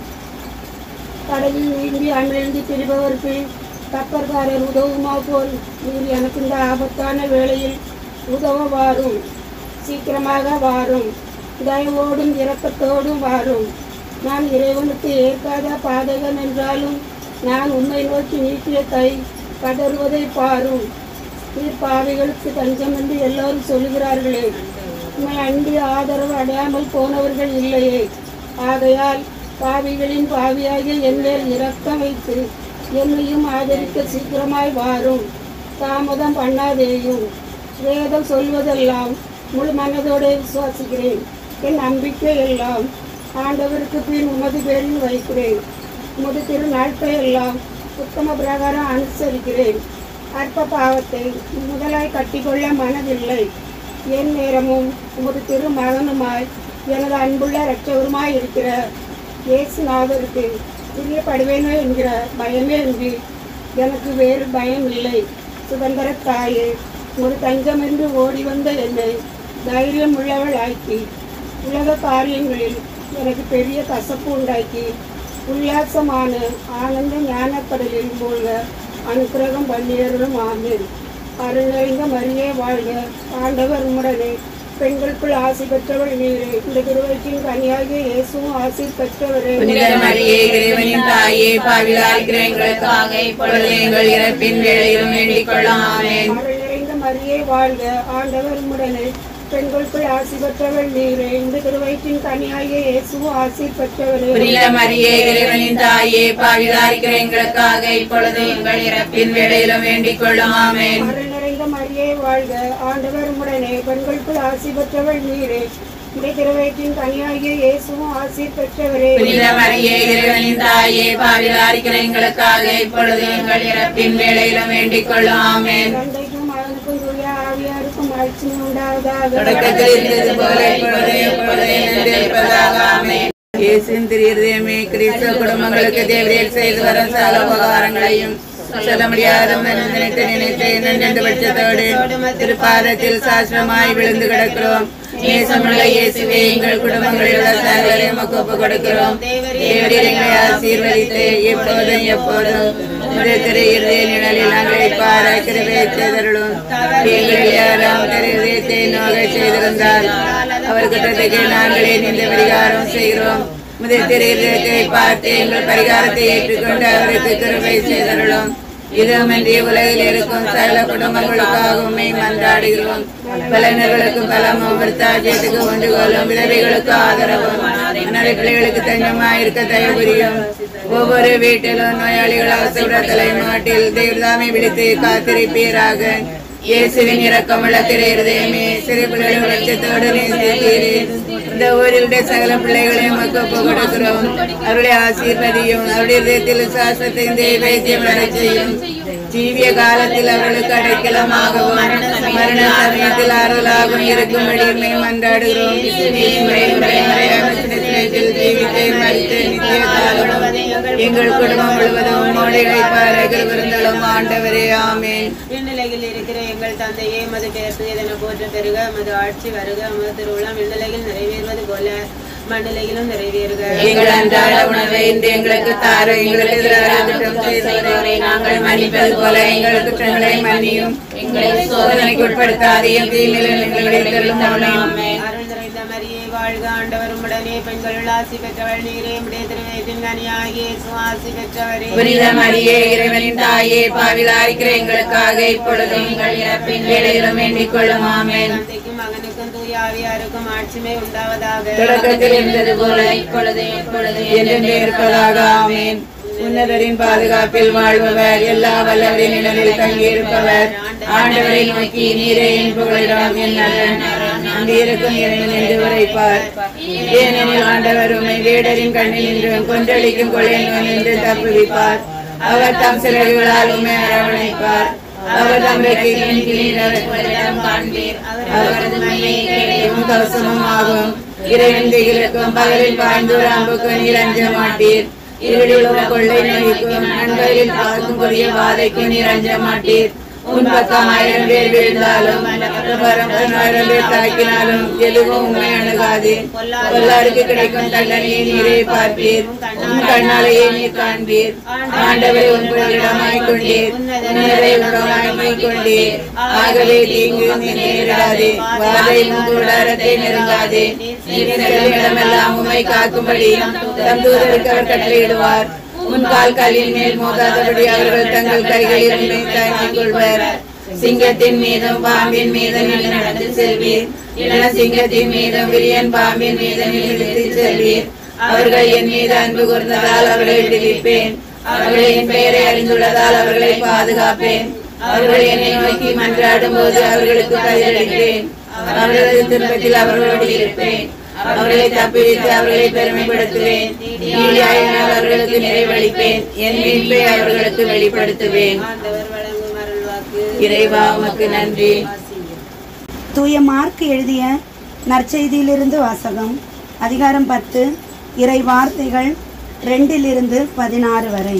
கடலில் நீந்தி அமிழ்ந்து திரிபவருக்கு கப்பற்காரர் உதவுமா போல் நீர் எனக்கு இந்த ஆபத்தான வேளையில் உதவ வாரும் சீக்கிரமாக வாரும் தயவோடும் இரக்கத்தோடும் வாரும் நான் இறைவனுக்கு ஏற்காத பாதகன் என்றாலும் நான் உன்னை நோக்கி நீட்டிய கை படருவதை பாரும் நீர் பாவிகளுக்கு தஞ்சம் என்று எல்லோரும் சொல்லுகிறார்களே உண்மை அண்டி ஆதரவு அடையாமல் போனவர்கள் இல்லையே ஆகையால் பாவிகளின் பாவியாகிய என் மேல் இரக்கம் வைத்து என்னையும் ஆதரிக்க சீக்கிரமாய் வாரும் தாமதம் பண்ணாதேயும் வேதம் சொல்வதெல்லாம் முழு மனதோடு விசுவாசிக்கிறேன் என் நம்பிக்கை எல்லாம் ஆண்டவருக்கு பின் உமது பேரில் வைக்கிறேன் உமது திரு நாட்களை எல்லாம் உத்தம பிரகாரம் அனுசரிக்கிறேன் அற்ப பாவத்தை முதலாய் கட்டிக்கொள்ள மனதில்லை என் நேரமும் உமது திரு மகனுமாய் எனது அன்புள்ள இரட்சகருமாய் இருக்கிற இயேசுநாதருக்கு பிரியப்படுவேனோ என்கிற பயமே இன்றி எனக்கு வேறு பயம் இல்லை சுதந்திர தாயே ஒரு தஞ்சம் என்று ஓடி வந்த என்னை தைரியம் உள்ளவள் ஆக்கி உலக காரியங்களில் எனக்கு பெரிய கசப்பு உண்டாக்கி உல்லாசமான ஆனந்த ஞானக்கடலில் மூழ்க அனுக்கிரகம் பண்ணியர்களும் ஆமேன் அருள்நிறைந்த மரியே வாழ்க ஆண்டவர் உம்முடனே பெண்களுக்குள் ஆசி பெற்றவள் நீரே இந்த திருவற்றின் கனியாகிய இயேசுவும் ஆசி பெற்றவரே புனித மரியே இறைவனின் தாயே பாவிலாஇருக்கிற எங்களுக்காக இப்பொழுது எங்கள் இறப்பின் வேளையிலும் வேண்டிக் கொள்ளும் ஆமென் அருள் நிறைந்த மரியே வாழ்க ஆண்டவர் உம்முடனே பெண்களுக்குள் ஆசி பெற்றவள் நீரே இந்த திருவயிற்றின் கனியாகிய இயேசுவும் ஆசி பெற்றவரே புனித மரியே இறைவனின் தாயே பாவிலாஇருக்கிற எங்களுக்காக இப்பொழுது எங்கள் இறப்பின் வேளையிலும் வேண்டிக் கொள்ளும் ஆமென் அருள் நிறைந்த மரியே வாழ்க ஆண்டவர் உம்முடனே பெண்களுக்குள் ஆசி பெற்றவள் நீரே இந்த திருவயிற்றின் கனியாகிய இயேசுவும் ஆசி பெற்றவரே புனித மரியே இறைவனின் தாயே பாவிலாஇருக்கிற எங்களுக்காக இப்பொழுது எங்கள் இறப்பின் வேளையிலும் வேண்டிக் கொள்ளும் ஆமென் தந்தைக்கும் மகனுக்கும் தூய ஆவியாருக்கும் ஆட்சி உண்டாவதாக தொடக்கத்தில் இருந்தது போல இப்பொழுது எப்பொழுது என்று இருப்பதாக ஆமென் இயேசுவின் திரு இருதயமே கிறிஸ்தவ குடும்பங்களுக்கு தேவரீர் செய்து வரும் சகல உபகாரங்களையும் சொல்ல முடியாத நினைத்து நினைத்து நினைந்த பட்சத்தோடு திருப்பாதத்தில் சாஸ்திரமாய் விழுந்து கிடக்கிறோம் நேசமுள்ள இயேசுவே எங்கள் குடும்பங்களில் உள்ள சகலை எமக்கு ஒப்புக் கொடுக்கிறோம் தேவரீர் எங்களை ஆசீர்வதித்து எப்போதும் எப்போதும் உடைய திரு இருதய நிழலில் நாங்கள் பாராய் கிருபை செய்தருளும் எங்கள் யாரும் திரு இருதயத்தை நோக செய்திருந்தால் அவர் குற்றத்துக்கு நாங்களே நின்று பரிகாரம் செய்கிறோம் முதல் திரு இருதயத்தை பார்த்து எங்கள் பரிகாரத்தை ஏற்றுக்கொண்டு அவருக்கு கிருபை செய்தருளும் இதுவுமின்றி உலகில் இருக்கும் சகல குடும்பங்களுக்காக உண்மை மன்றாடுகிறோம் பலனர்களுக்கு பலமும் விருத்தாஜயத்துக்கு ஒன்று கொள்ளும் விதவைகளுக்கு ஆதரவும் அனாதை பிள்ளைகளுக்கு தஞ்சமாய் இருக்க தயவு புரியும் ஒவ்வொரு வீட்டிலும் நோயாளிகள் அவசர தலைமாட்டில் தேவதாமை விழித்து காத்திருப்பீராக இயேசுவின் இரக்கமுள்ள திரு இருதயமே சிறு பிள்ளைகள் லட்சத்தோடு நேசித்தீரே இந்த ஊரிலுடைய சகல பிள்ளைகளையும் மக்கள் கொடுக்கிறோம் அவருடைய ஆசீர்வதியும் அவருடைய இதயத்தில் சாஸ்திரத்தையும் தெய்வத்தையும் வரச் செய்யும் ஜீவிய காலத்தில் அவர்களுக்கு அடைக்கலமாகவும் மரண சமயத்தில் ஆறுதலாகவும் இருக்கும்படி உண்மை மன்றாடுகிறோம் ஜீவித்தை மறித்து நித்திய காலமும் எங்கள் குடும்பம் முழுவதும் உம்மோடு இழைப்பார்கள் விருந்தலும் ஆண்டவரே ஆமேன் விண்ணிலையில் இருக்கிற எங்கள் தந்தையே மது பேசு எதன போற்ற பெருக மது ஆட்சி வருக மது திருவிழம் விண்ணிலையில் நிறைவேறுவது போல மண்ணிலையிலும் நிறைவேறுக எங்கள் அன்றாட உணவை இன்று எங்களுக்கு தாரு எங்களுக்கு எதிராக குற்றம் செய்தவரை நாங்கள் மன்னிப்பது போல எங்கள் குற்றங்களை மன்னியும் எங்களை சோதனைக்கு உட்படுத்தாதையும் தீமையில் எங்களை தள்ளும் ஆமென். அருள் நிறைந்த மரியே வாழ்க ஆண்டவர் உடனே பெண்கள் ஆசி பெற்றவள் நீரே உடைய திருவேதின் கனியாகிய சுவாசி பெற்றவரே புனித மரியே இறைவனின் தாயே பாவிலாரிக்கிற எங்களுக்காக இப்பொழுது எங்கள் இறப்பின் வேலையிலும் வேண்டிக் கொள்ளும் ஆமென் தந்தைக்கும் மகனுக்கும் தூய ஆவியாருக்கும் ஆட்சிமை உண்டாவதாக தொடக்கத்தில் இருந்தது போல இப்பொழுது எப்பொழுது என்றென்று இருப்பதாக ஆமென் உன்னதரின் பாதுகாப்பில் வாழ்பவர் எல்லா வல்லவரின் நிழலில் தங்கியிருப்பவர் ஆண்டவரை நோக்கி நீரே என் புகழிடம் என் நலன் நம்பியிருக்கும் இறைவன் என்று உரைப்பார் ஏனெனில் ஆண்டவர் உம்மை வேடரின் கண்ணில் நின்று கொன்றளிக்கும் கொள்ளையன் என்று தப்புவிப்பார் அவர் தம் சிறகுகளால் உம்மை அரவணைப்பார் அவர் தம் ரெக்கைகளின் கீழ் உங்களிடம் காண்பீர் அவரது மையை கேட்கும் கவசமும் ஆகும் இறைவன் திகிலுக்கும் பகலில் பாய்ந்தோர் அம்புக்கு நீர் அஞ்ச மாட்டீர் இருளில் உள்ள கொள்ளை நோய்க்கும் நண்பரில் பார்க்கும் கொடிய வாதைக்கு நீர் அஞ்ச மாட்டீர் உன் பக்கம் ஆயிரம் பேர் வீழ்ந்தாலும் பரம் ஆயிரம் பேர் தாக்கினாலும் எதுவும் உண்மை அணுகாது கொல்லாருக்கு கிடைக்கும் தண்டனையை நீரே பார்ப்பீர் உன் கண்ணாலேயே நீர் காண்பீர் ஆண்டவரை உன் புகலிடமாய் கொண்டீர் உன்னரை உடமாய் கொண்டீர் ஆகவே தீங்கு நீ நேரிடாதே வாதை உன் கூடாரத்தை நெருங்காதே நீர் செல்லும் இடமெல்லாம் உம்மை காக்கும்படி தம் தூதருக்கு அவர் கட்டளையிடுவார் உன் கால் கல்லின் மேல் மோதாதபடி அவர்கள் தங்கள் கைகளில் உன்னை தாங்கிக் கொள்வர் சிங்கத்தின் மீதும் பாம்பின் மீதும் நீர் நடந்து செல்வீர் இள சிங்கத்தின் மீதும் விரியன் பாம்பின் மீதும் நீர் இழுத்து செல்வீர் அவர்கள் என் மீது அன்பு கூர்ந்ததால் அவர்களை விடுவிப்பேன் அவர்கள் என் பெயரை அறிந்துள்ளதால் அவர்களை பாதுகாப்பேன் அவர்கள் என்னை நோக்கி மன்றாடும் போது அவர்களுக்கு பதிலளிப்பேன் அவர்களது துன்பத்தில் அவர்களோடு இருப்பேன் அவர்களை தப்பிவித்து அவர்களை பெருமைப்படுத்துவேன் நீதியாயினால் அவர்களுக்கு நிறைவளிப்பேன் என் மீட்பை அவர்களுக்கு வெளிப்படுத்துவேன் ஆண்டவர் வழங்கும் அருள்வாக்கு இறைவா உமக்கு நன்றி தூய மார்க் எழுதிய நற்செய்தியிலிருந்து வாசகம் அதிகாரம் பத்து இறை வார்த்தைகள் ரெண்டிலிருந்து பதினாறு வரை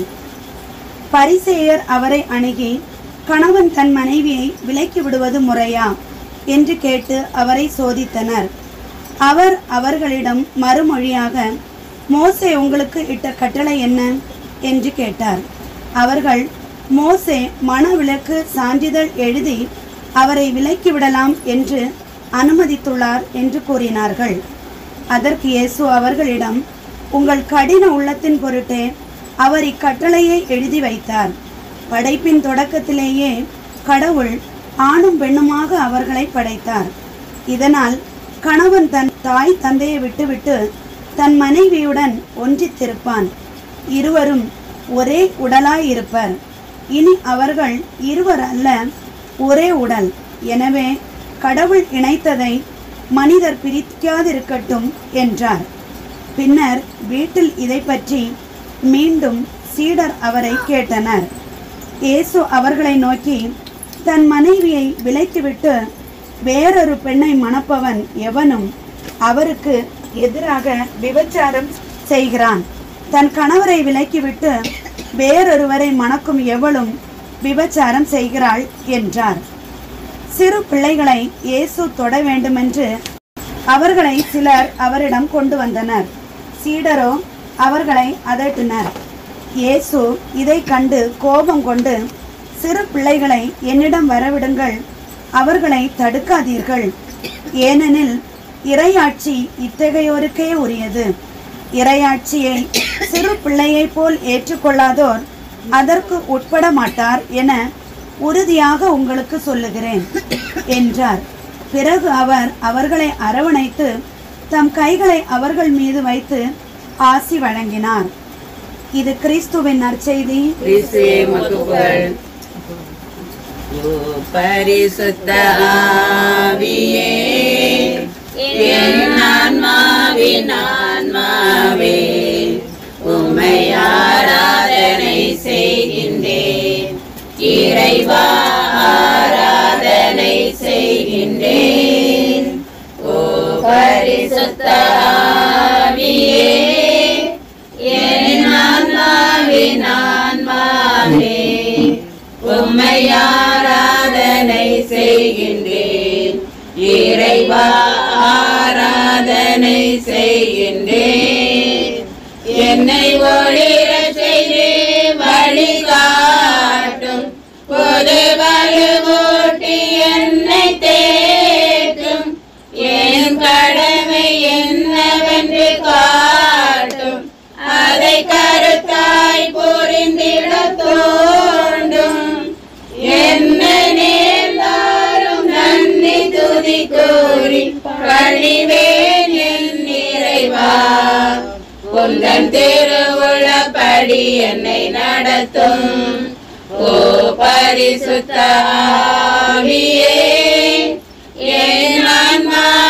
பரிசேயர் அவரை அணுகி கணவன் தன் மனைவியை விலக்கி விடுவது முறையா என்று கேட்டு அவரை சோதித்தனர் அவர் அவர்களிடம் மறுமொழியாக மோசே உங்களுக்கு இட்ட கட்டளை என்ன என்று கேட்டார் அவர்கள் மோசே மனவிலக்கு சான்றிதழ் எழுதி அவரை விலக்கி விடலாம் என்று அனுமதித்துள்ளார் என்று கூறினார்கள் அதற்கு இயேசு அவர்களிடம் உங்கள் கடின உள்ளத்தின் பொருட்டே அவர் இக்கட்டளையை எழுதி வைத்தார் படைப்பின் தொடக்கத்திலேயே கடவுள் ஆணும் பெண்ணுமாக அவர்களை படைத்தார் இதனால் கணவன் தன் தாய் தந்தையை விட்டுவிட்டு தன் மனைவியுடன் ஒன்றித்திருப்பான் இருவரும் ஒரே உடலாய் இருப்பர் இனி அவர்கள் இருவர் அல்ல ஒரே உடல் எனவே கடவுள் இணைத்ததை மனிதர் பிரிக்காதிருக்கட்டும் என்றார் பின்னர் வீட்டில் இதை பற்றி மீண்டும் சீடர் அவரை கேட்டனர் இயேசு அவர்களை நோக்கி தன் மனைவியை விலைத்துவிட்டு வேறொரு பெண்ணை மணப்பவன் எவனும் அவருக்கு எதிராக விபச்சாரம் செய்கிறான் தன் கணவரை விலக்கிவிட்டு வேறொருவரை மணக்கும் எவளும் விபச்சாரம் செய்கிறாள் என்றார் சிறு பிள்ளைகளை இயேசு தொட வேண்டுமென்று அவர்களை சிலர் அவரிடம் கொண்டு வந்தனர் சீடரோ அவர்களை அதட்டினர் இயேசு இதை கண்டு கோபம் கொண்டு சிறு பிள்ளைகளை என்னிடம் வரவிடுங்கள் அவர்களை தடுக்காதீர்கள் ஏனெனில் இறையாட்சி இத்தகையோருக்கே உரியது இறையாட்சியை சிறு பிள்ளையைப் போல் ஏற்றுக்கொள்ளாதோர் அதற்கு உட்பட மாட்டார் என உறுதியாக உங்களுக்கு சொல்லுகிறேன் என்றார் பிறகு அவர் அவர்களை அரவணைத்து தம் கைகளை அவர்கள் மீது வைத்து ஆசி வழங்கினார் இது கிறிஸ்துவின் நற்செய்தி கிறிஸ்துவே உமக்கு புகழ் ஓ பரிசுத்த ஆவியே என் ஆன்மாவின் ஆன்மாவே உம்மை ஆராதனை செய்கின்றேன் இறைவா ஆராதனை செய்கின்றேன் ஓ பரிசுத்த ஆவியே என் ஆன்மாவின் ஆன்மாவே உம்மை ஆராதனை செய்கின்றேன் இறைவா ஆராதனை செய்கின்றேன் என்னை ஒளிர செய்து வழிகாட்டும் பொது வலுவூட்டி என்னை தேற்றும் என் கடமை என்னவென்று காட்டும் அதை கருத்தாய் புரிந்திட தோண்டும் என்ன நேர்ந்தாலும் நன்றி துதி கூறி பழிவேன் என் நிறைவா உந்தன் திருவுளப்படி என்னை நடத்தும் ஓ பரிசுத்த ஆவியே என் ஆன்மா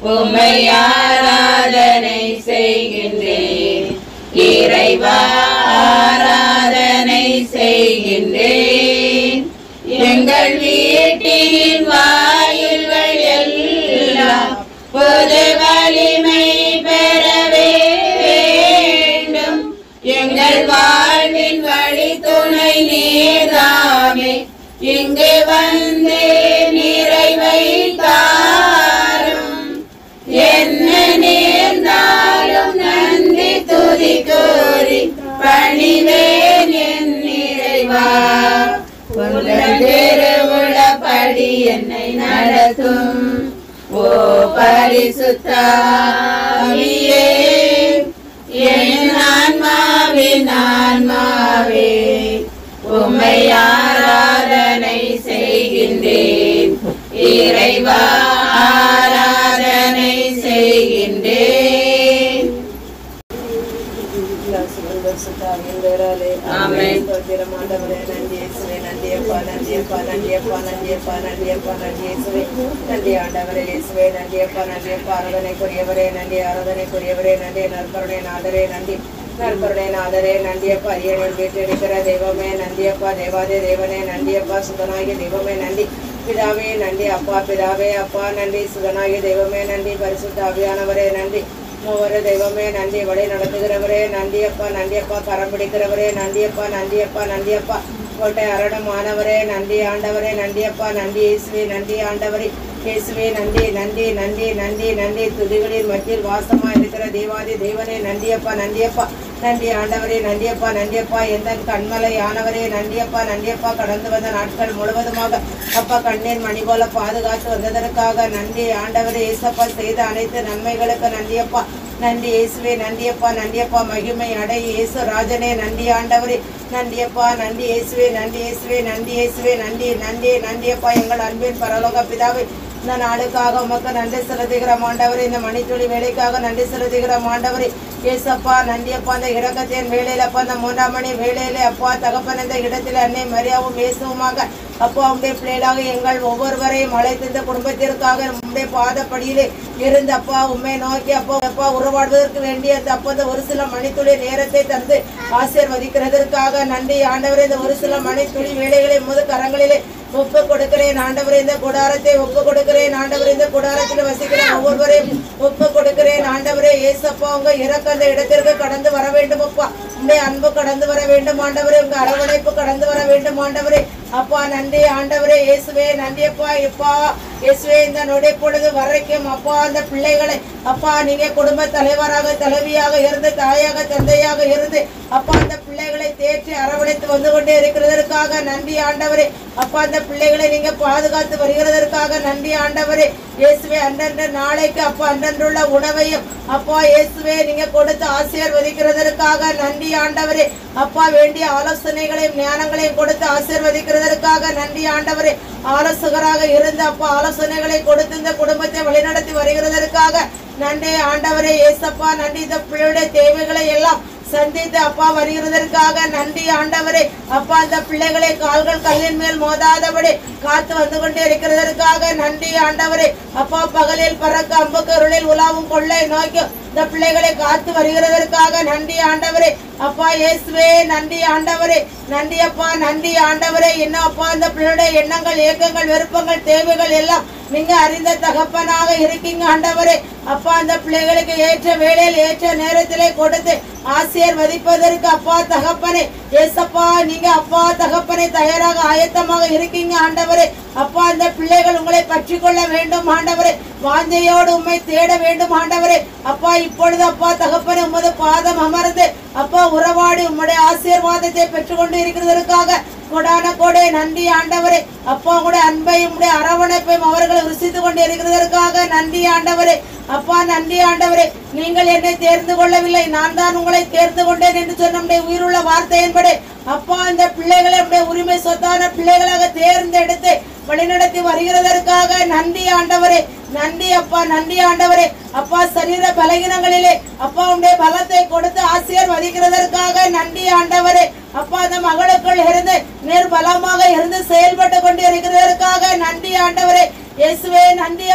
உம்மை ஆராதனை செய்கின்றேன் இறைவா ஆராதனை செய்கின்றேன் எங்கள் வீட்டின் வாயில்கள் எல்லாம் பொது வலிமை பெற வேண்டும் எங்கள் வாழ்வின் வழி துணை நீர்தாமே இங்கு வந்து நிறைவை தாரும் என்ன நேர்ந்தாலும் நன்றி துதி கோரி பணிவேன் என் நிறைவா உங்கள் திருவுளப்படி என்னை நடத்தும் ஓ பரிசுத்தாவியே என் ஆன்மாவின் ஆன்மாவே உம்மை ஆராதனை செய்கின்றேன் இறைவா ஆராதனை செய்கின்றேன் ஆமென். நன்றி ஆண்டவரே இயேசுவே நன்றி அப்பா நன்றி அப்பா ஆராதனைக்குரியவரே நன்றி ஆராதனைக்குரியவரே நன்றி நற்கருணை நாதரே நன்றி நற்கருணை நாதரே நந்தியப்பா அரியணில் வீட்டிருக்கிற தெய்வமே நந்தியப்பா தேவாதே தேவனே நந்தியப்பா சுதனாகிய தெய்வமே நன்றி பிதாவே நன்றி அப்பா பிதாவே அப்பா நன்றி சுதனாகிய தெய்வமே நன்றி பரிசுத்த ஆவியானவரே நன்றி மூவரு தெய்வமே நன்றி வழி நடத்துகிறவரே நந்தியப்பா நந்தியப்பா கரம் பிடிக்கிறவரே நந்தியப்பா நந்தியப்பா நந்தியப்பா கோட்டை அரணமானவரே நன்றி ஆண்டவரே நந்தியப்பா நன்றி இயேசுவே நன்றி ஆண்டவரே இயேசுவே நன்றி நன்றி நன்றி நன்றி நன்றி துதிகளின் மத்தியில் வாசமா இருக்கிற தேவாதி தேவனே நந்தியப்பா நந்தியப்பா நன்றி ஆண்டவரே நந்தியப்பா நந்தியப்பா எந்த கண்மலை ஆனவரே நந்தியப்பா நந்தியப்பா கடந்து வந்த நாட்கள் முழுவதுமாக அப்பா கண்ணீர் மணி போல பாதுகாத்து வந்ததற்காக நன்றி ஆண்டவரே இயேசப்பா செய்த அனைத்து நன்மைகளுக்கு நன்றியப்பா நன்றி இயேசுவே நன்றியப்பா நன்றியப்பா மகிமை அடை இயேசு ராஜனே நன்றி ஆண்டவரே நன்றியப்பா நன்றி இயேசுவே நன்றி இயேசுவே நன்றி இயேசுவே நன்றி நன்றி நன்றியப்பா எங்கள் அன்பின் பரலோக பிதாவே இந்த நாளுக்காக உமக்கு நன்றி செலுத்துகிறோம் ஆண்டவரே இந்த மணித்துளி வேலைக்காக நன்றி செலுத்துகிறோம் ஆண்டவரே ஏசப்பா நன்றியப்பா அந்த இறக்கத்தின் வேலையில அப்பா அந்த மூன்றாம் மணி வேலையில அப்பா தகப்பன் இந்த இடத்துல அன்னை மரியாவும் இயேசுவுமாக அப்பா உடைய பிள்ளைகளாக எங்கள் ஒவ்வொருவரையும் அழைத்து இந்த குடும்பத்திற்காக உடைய பாதப்படியிலே இருந்து அப்பா உண்மை நோக்கி அப்பா அப்பா உருவாடுவதற்கு வேண்டிய அந்த அப்பா இந்த ஒரு சில மணித்துளி நேரத்தை தந்து ஆசீர்வதிக்கிறதற்காக நன்றி ஆண்டவரே இந்த ஒரு சில மணித்துளி வேலைகளை முது கரங்களிலே ஒப்பு கொடுக்கிறேன் ஆண்டவரே இந்த கூடாரத்தை ஒப்பு கொடுக்கிறேன் ஆண்டவரே இந்த கூடாரத்தில் வசிக்கிற ஒவ்வொருவரையும் ஒப்பு கொடுக்கிறேன் ஆண்டவரே ஏசப்பா உங்க இறக்க அந்த இடத்திற்கு கடந்து வர வேண்டும் அப்பா உங்களுடைய அன்பு கடந்து வர வேண்டும் ஆண்டவரே உங்க அரவணைப்பு கடந்து வர வேண்டும் ஆண்டவரே அப்பா நன்றி ஆண்டவரே இயேசுவே நன்றி அப்பா எப்பா இயேசுவே இந்த நொடி பொழுது வரைக்கும் அப்பா அந்த பிள்ளைகளை அப்பா நீங்க குடும்ப தலைவராக தலைவியாக இருந்து தாயாக தந்தையாக இருந்து அப்பா அந்த பிள்ளைகளை தேற்றி அரவணைத்து வந்து கொண்டே இருக்கிறதற்காக நன்றி ஆண்டவரே அப்பா அந்த பிள்ளைகளை நீங்க பாதுகாத்து வருகிறதற்காக நன்றி ஆண்டவரே இயேசுவே அன்றன்ற நாளைக்கு அப்பா அன்றன்றுள்ள உணவையும் அப்பா இயேசுவே நீங்க கொடுத்து ஆசீர்வதிக்கிறதற்காக நன்றி ஆண்டவரே அப்பா வேண்டிய ஆலோசனைகளையும் ஞானங்களையும் கொடுத்து ஆசீர்வதிக்கிறதற்காக நன்றி ஆண்டவரே ஆலோசகராக இருந்து அப்பா ஆலோசனைகளை கொடுத்து இந்த குடும்பத்தை வழிநடத்தி வருகிறதற்காக நன்றி ஆண்டவரே ஏசப்பா நன்றி இந்த பிள்ளையுடைய தேவைகளை எல்லாம் சந்தித்து அப்பா வருகிறதற்காக நன்றி ஆண்டவரே அப்பா அந்த பிள்ளைகளை கால்கள் கல்லின் மேல் மோதாதபடி காத்து வந்து கொண்டே இருக்கிறதற்காக நன்றி ஆண்டவரே அப்பா பகலில் பறக்க அம்புக்கருளில் உலாவும் கொள்ளை நோக்கி இந்த பிள்ளைகளை காத்து வருகிறதற்காக நன்றி ஆண்டவரே அப்பா இயேசுவே நன்றி ஆண்டவரே நன்றி அப்பா நன்றி ஆண்டவரே என்ன அப்பா இந்த பிள்ளையுடைய எண்ணங்கள் ஏக்கங்கள் விருப்பங்கள் தேவைகள் எல்லாம் நீங்க அறிந்த தகப்பனாக இருக்கீங்க ஆண்டவரே அப்பா அந்த பிள்ளைகளுக்கு ஏற்ற வேளையில் ஏற்ற நேரத்திலே கொடுத்து ஆசீர்வதிப்பதற்கு அப்பா தகப்பனே ஏசப்பா நீங்க அப்பா தகப்பனை தயாராக ஆயத்தமாக இருக்கீங்க ஆண்டவரே அப்பா அந்த பிள்ளைகள் உங்களை பற்றி கொள்ள வேண்டும் ஆண்டவரே வாஞ்சையோடு உண்மை தேட வேண்டும் ஆண்டவரே அப்பா இப்பொழுது அப்பா தகப்பனே உமது பாதம் அமர்ந்து அப்பா உறவாடி உம்முடைய ஆசீர்வாதத்தை பெற்றுக்கொண்டு இருக்கிறதற்காக கொடான கோடே நன்றி ஆண்டவரே அப்பா கூட அன்பையும் உடைய அரவணைப்பையும் அவர்கள் ருசித்து கொண்டு இருக்கிறதற்காக நன்றி ஆண்டவரே அப்பா நன்றி ஆண்டவரே நீங்கள் என்னை தேர்ந்து கொள்ளவில்லை நான் தான் உங்களை தேர்ந்து கொண்டேன் என்று சொன்ன நம்முடைய உயிருள்ள வார்த்தையின்படி அப்பா இந்த பிள்ளைகளை நம்முடைய உரிமை சொத்தான பிள்ளைகளாக தேர்ந்தெடுத்து வழிநடத்தி வருகிறதற்காக நன்றி ஆண்டவரே நன்றி அப்பா நன்றி ஆண்டவரே அப்பா சரீர பலகீனங்களிலே அப்பா உடைய பலத்தை கொடுத்து ஆசீர்வதிக்கிறதற்காக நன்றி ஆண்டவரே அப்பா அந்த மகளுக்குள் இருந்து நிர்பலமாக இருந்து செயல்பட்டு கொண்டு இருக்கிறதற்காக நன்றி ஆண்டவரே இயேசுவே நன்றி அப்பா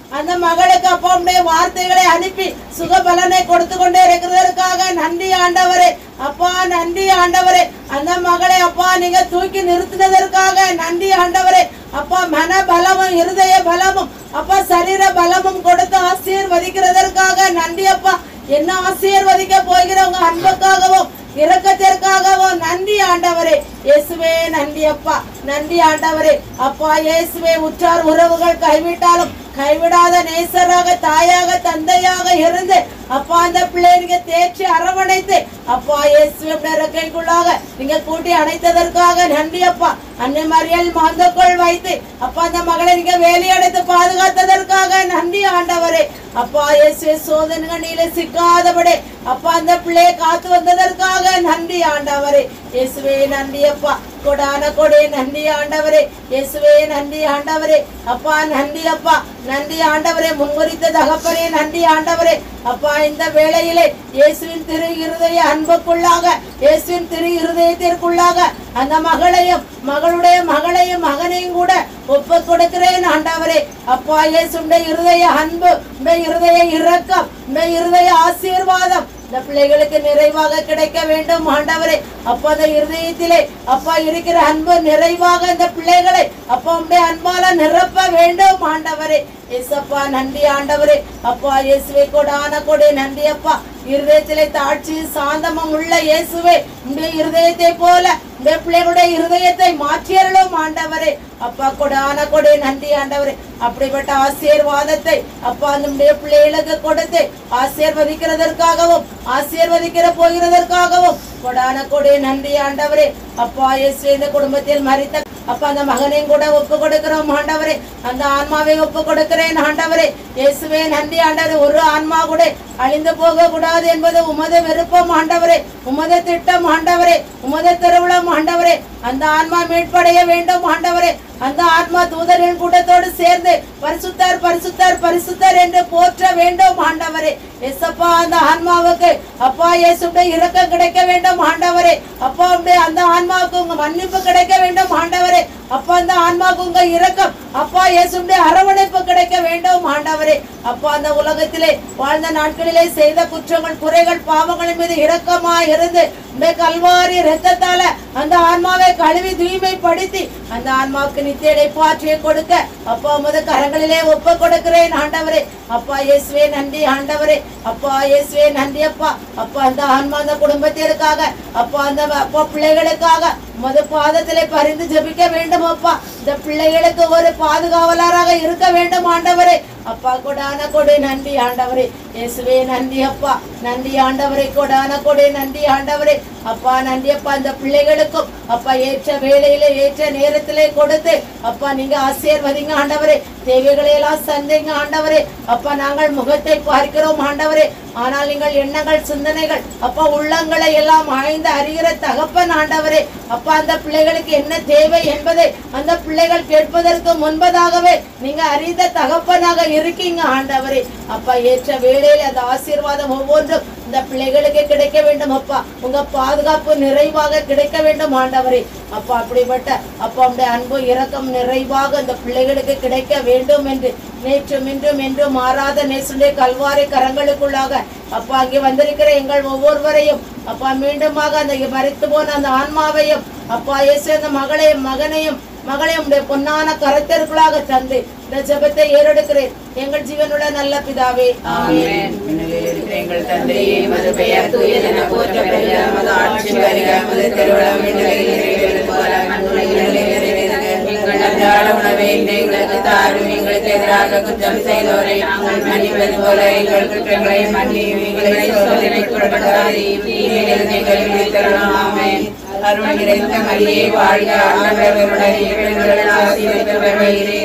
அந்த மகளுக்கு அப்பா உடைய வார்த்தைகளை அனுப்பி சுகபலனை கொடுத்து கொண்டே இருக்கிறதற்காக நன்றி ஆண்டவரே அப்பா நன்றி ஆண்டவரே அந்த மகளை அப்பா நீங்க தூக்கி நிறுத்தினதற்காக நன்றி ஆண்டவரே அப்பா மன பலமும் இருதய பலமும் அப்பா சரீர பலமும் கொடுத்து ஆசீர்வதிக்கிறதற்காக நன்றி அப்பா என்ன ஆசீர்வதிக்க போகிறவங்க அன்புக்காகவும் இரக்கத்திற்காகவும் நன்றி ஆண்டவரே இயேசுவே நன்றி அப்பா நன்றி ஆண்டவரே அப்பா இயேசுவே உற்றார் உறவுகள் கைவிட்டாலும் கைவிடாத நேசராக தாயாக தந்தையாக இருந்து அப்பா அந்த பிள்ளைங்க தேய்ச்சி அரவணைத்து அப்பா இயேசுவே இறக்கைக்குள்ளாக நீங்க கூட்டி அணைத்ததற்காக நன்றி அப்பா அன்னை மறியல் மாந்தக்குள் வைத்து அப்பா அந்த மகளை நீங்க வேலையடைத்து பாதுகாத்ததற்காக நன்றி ஆண்டவரே அப்பா இயேசுவே சோதனை நீல சிக்காதபடி அப்பா அந்த பிள்ளையை காத்து வந்ததற்காக நன்றி ஆண்டவரே இயேசுவே நன்றி அப்பா கொடான கொடே நன்றி ஆண்டவரே இயேசுவே நன்றி ஆண்டவரே அப்பா நன்றி அப்பா நன்றி ஆண்டவரே முன்குறித்த தகப்பனே நன்றி ஆண்டவரே அப்பா இந்த வேளையிலே இயேசுவின் திரு இருதய அன்புக்குள்ளாக இயேசுவின் திரு இருதயத்திற்குள்ளாக அந்த மகளையும் மகளுடைய மகளையும் மகனையும் கூட ஒப்பு கொடுக்கிறேன் ஆண்டவரே அப்பா இயேசுடைய இருதய அன்பு இந்த இருதய இரக்கம் இந்த இருதய ஆசீர்வாதம் இந்த பிள்ளைகளுக்கு நிறைவாக கிடைக்க வேண்டும் ஆண்டவரே அப்பா அந்த இருதயத்திலே அப்பா இருக்கிற அன்பு நிறைவாக இந்த பிள்ளைகளை அப்பா உடைய அன்பால நிரப்ப வேண்டும் ஆண்டவரே ஏசப்பா நன்றி ஆண்டவரே அப்பா இயேசுவை கொடான கொடே நன்றி அப்பா இருதயத்திலே தாட்சி சாந்தமும் உள்ள இயேசுவே உடைய இருதயத்தை போல இந்த பிள்ளைகளுடைய இருதயத்தை மாற்றியறலும் ஆண்டவரே அப்பா கொடான கொடே நன்றி ஆண்டவரே அப்படிப்பட்ட ஆசீர்வாதத்தை அப்பா நம்முடைய பிள்ளைகளுக்கு கொடுத்து ஆசீர்வதிக்கிறதற்காகவும் ஆசீர்வதிக்கிற போகிறதற்காகவும் கொடான கொடே நன்றி ஆண்டவரே அப்பா இயேசு இந்த குடும்பத்தில் மறித்த அப்பா அந்த மகனையும் கூட ஒப்பு கொடுக்கிறோம் ஆண்டவரே அந்த ஆன்மாவை ஒப்பு கொடுக்கிறேன் ஆண்டவரே இயேசுவே நன்றி ஆண்டவரே ஒரு ஆன்மா கூட அழிந்து போக கூடாது என்பது உமது விருப்பம் ஆண்டவரே உமது திட்டம் ஆண்டவரே உமது திருவிழம் ஆண்டவரே அந்த ஆன்மா மீட்படைய வேண்டும் ஆண்டவரே அந்த ஆத்மா தூதரின் கூட்டத்தோடு சேர்ந்து பரிசுத்தர் பரிசுத்தர் பரிசுத்தர் என்று போற்ற வேண்டும் ஆண்டவரே எஸ்அப்பா அந்த ஆன்மாவுக்கு அப்பா இயேசுடைய இரக்கம் கிடைக்க வேண்டும் ஆண்டவரே அப்பா உடைய அந்த ஆன்மாவுக்கு உங்க மன்னிப்பு கிடைக்க வேண்டும் ஆண்டவரே அப்பா அந்த ஆன்மாவுக்கு உங்க இரக்கம் அப்பா இயேசுடைய அரவணைப்பு கிடைக்க வேண்டும் ஆண்டவரே அப்பா அந்த உலகத்திலே வாழ்ந்த நாட்களிலே செய்த குற்றங்கள் குறைகள் பாவங்களின் மீது இரக்கமா இருந்து இந்த கல்வாரி ரத்தத்தால அந்த ஆன்மாவை கழுவி தூய்மைப்படுத்தி அந்த ஆன்மாவுக்கு நித்தியடை பாற்றியை கொடுக்க அப்பா உமது கரங்களிலே ஒப்பு கொடுக்கிறேன் ஆண்டவரே அப்பா இயேசுவே நன்றி ஆண்டவரே அப்பா இயேசுவே நன்றி அப்பா அப்பா அந்த ஆன்மா அந்த குடும்பத்திற்காக அப்பா அந்த அப்பா பிள்ளைகளுக்காக உமது பாதத்திலே பரிந்து ஜெபிக்க வேண்டும் அப்பா இந்த பிள்ளைகளுக்கு ஒரு பாதுகாவலராக இருக்க வேண்டும் ஆண்டவரே அப்பா கொடான கொடு நன்றி ஆண்டவரே இயேசுவே நன்றி அப்பா நன்றி ஆண்டவரே கொடான கொடு நன்றி ஆண்டவரே அப்பா நன்றி அப்பா இந்த பிள்ளைகளுக்கும் அப்பா ஏற்ற வேலையில ஏற்ற நேரத்திலே கொடுத்து அப்பா நீங்க ஆசீர்வதிங்க ஆண்டவரே தேவைகளை எல்லாம் சந்தைங்க ஆண்டவரே அப்பா நாங்கள் முகத்தை பார்க்கிறோம் ஆண்டவரே ஆனால் நீங்கள் எண்ணங்கள் சிந்தனைகள் அப்பா உள்ளங்களை எல்லாம் ஆய்ந்து அறிகிற தகப்பன் ஆண்டவரே அப்பா அந்த பிள்ளைகளுக்கு என்ன தேவை என்பதை அந்த பிள்ளைகள் கேட்பதற்கு முன்பதாகவே நீங்க அறிந்த தகப்பனாக இருக்கீங்க ஆண்டவரே அப்பா ஏற்ற வேளையில் அந்த ஆசீர்வாதம் ஒவ்வொன்றும் இந்த பிள்ளைகளுக்கு கிடைக்க வேண்டும் அப்பா உங்க பாதுகாப்பு நிறைவாக கிடைக்க வேண்டும் ஆண்டவரே அப்பா அப்படிப்பட்ட அப்பா உடைய அன்பு இரக்கம் நிறைவாக இந்த பிள்ளைகளுக்கு கிடைக்க வேண்டும் என்று நேற்றும் இன்றும் என்றும் மாறாத நேசுடைய கல்வாரி கரங்களுக்குள்ளாக அப்பா அங்கே வந்திருக்கிற எங்கள் ஒவ்வொருவரையும் அப்பா மீண்டுமாக அந்த மறித்து போன அந்த ஆன்மாவையும் அப்பா இயேசு அந்த மகளையும் மகனையும் மகளையும் உடைய பொன்னான கரத்திற்குள்ளாக தந்து இந்த ஜெபத்தை ஏறெடுக்கிறேன் எங்கள் ஜீவனுள்ள நல்ல பிதாவே ஆமென். விண்ணுலகில் இருக்கிற எங்கள் தந்தையே மது பெயர் தூயதென போற்ற பெரிய மது ஆட்சி வருக மது திருவிழம் விண்ணுலகில் நிறைவேறுவது போல மண்ணுலகில் நிறைவேறுக எங்கள் அன்றாட உணவை இன்று எங்களுக்கு தாரும் எங்களுக்கு எதிராக குற்றம் செய்தோரை நாங்கள் மன்னிப்பது போல எங்கள் குற்றங்களை மன்னியும் எங்களை சோதனைக்கு உட்படுத்தாதேயும் தீமையிலிருந்து எங்களை விடுவித்தருளும் ஆமென் அருள் நிறைந்த மரியே வாழ்க ஆண்டவருடன் பெண்கள் ஆசி பெற்றவர்களே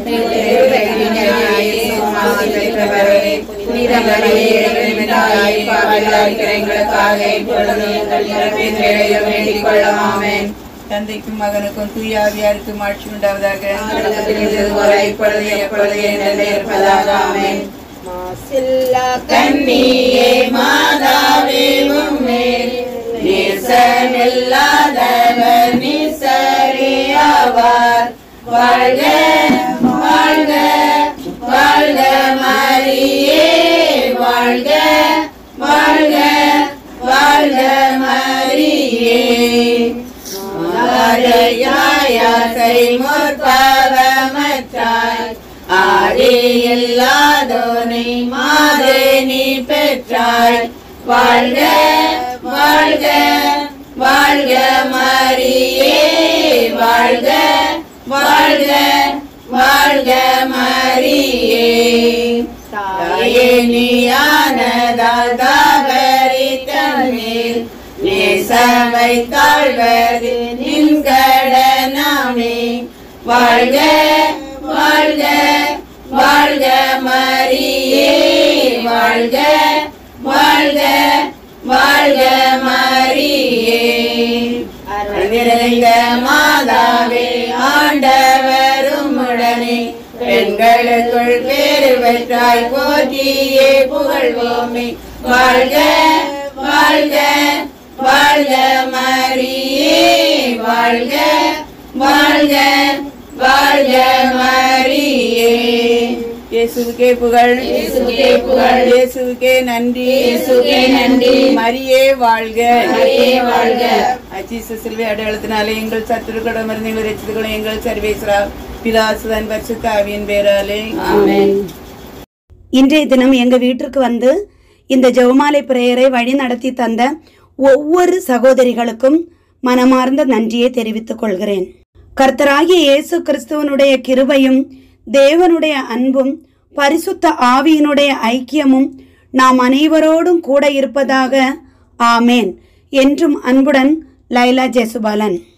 தந்தைக்கும் மகனுக்கும் தூயாவியாருக்கும் ஆட்சி உண்டாவதாக இப்பொழுது எப்பொழுது என்னென்ன இருப்பதாக ஆமென் கண்ணியே மாதாவே உம்மேல் நேசமில்லாதவர் நிசரியாவார் வாழ்க வாழ்க வாழ்க வாழ்க வாழ்க வாழ்க மரியே மாதையாசை முற்பவமற்றாய் ஆரே இல்லாதோனை மாதே நீ பெற்றாய் வாழ்க வாழ்க வாழ்க மரியே வாழ்க வாழ்க வாழ்க மரியே தாயே நீயானதால் தாபரித்தமேல் நேசவை தாழ்வது நின் கடனாமே வாழ்க வாழ்க வாழ்க மரியே வாழ்க வாழ்க வாழ்க மரியே நிறைந்த மாதாவே ஆண்டவரும் உடனே பெண்களுக்குள் பேரு பெற்றாய் போற்றியே புகழ்வோமே வாழ்க வாழ்க வாழ்க மரியே வாழ்க வாழ்க வாழ்க மரியே இயேசுவுக்கே புகழ் இயேசுவுக்கே புகழ் இயேசுவுக்கே நன்றி இயேசுவுக்கே நன்றி மரியே வாழ்க மரியே வாழ்க அச்சீச சிலுவை அடையாளத்தினாலே எங்கள் சத்துருக்களிடமிருந்து எங்கள் ரசித்துக்களை எங்கள் சர்வேஸ்வரா பிதாசுதன் பரிசுத்த ஆவியின் பேராலே ஆமென் இன்றைய தினம் எங்கள் வீட்டிற்கு வந்து இந்த ஜெபமாலை பிரேயரை வழி நடத்தி தந்த ஒவ்வொரு சகோதரிகளுக்கும் மனமார்ந்த நன்றியை தெரிவித்துக் கொள்கிறேன் கர்த்தராகிய இயேசு கிறிஸ்துவனுடைய கிருபையும் தேவனுடைய அன்பும் பரிசுத்த ஆவியினுடைய ஐக்கியமும் நாம் அனைவரோடும் கூட இருப்பதாக ஆமேன் என்றும் அன்புடன் லைலா ஜெசுபாலன்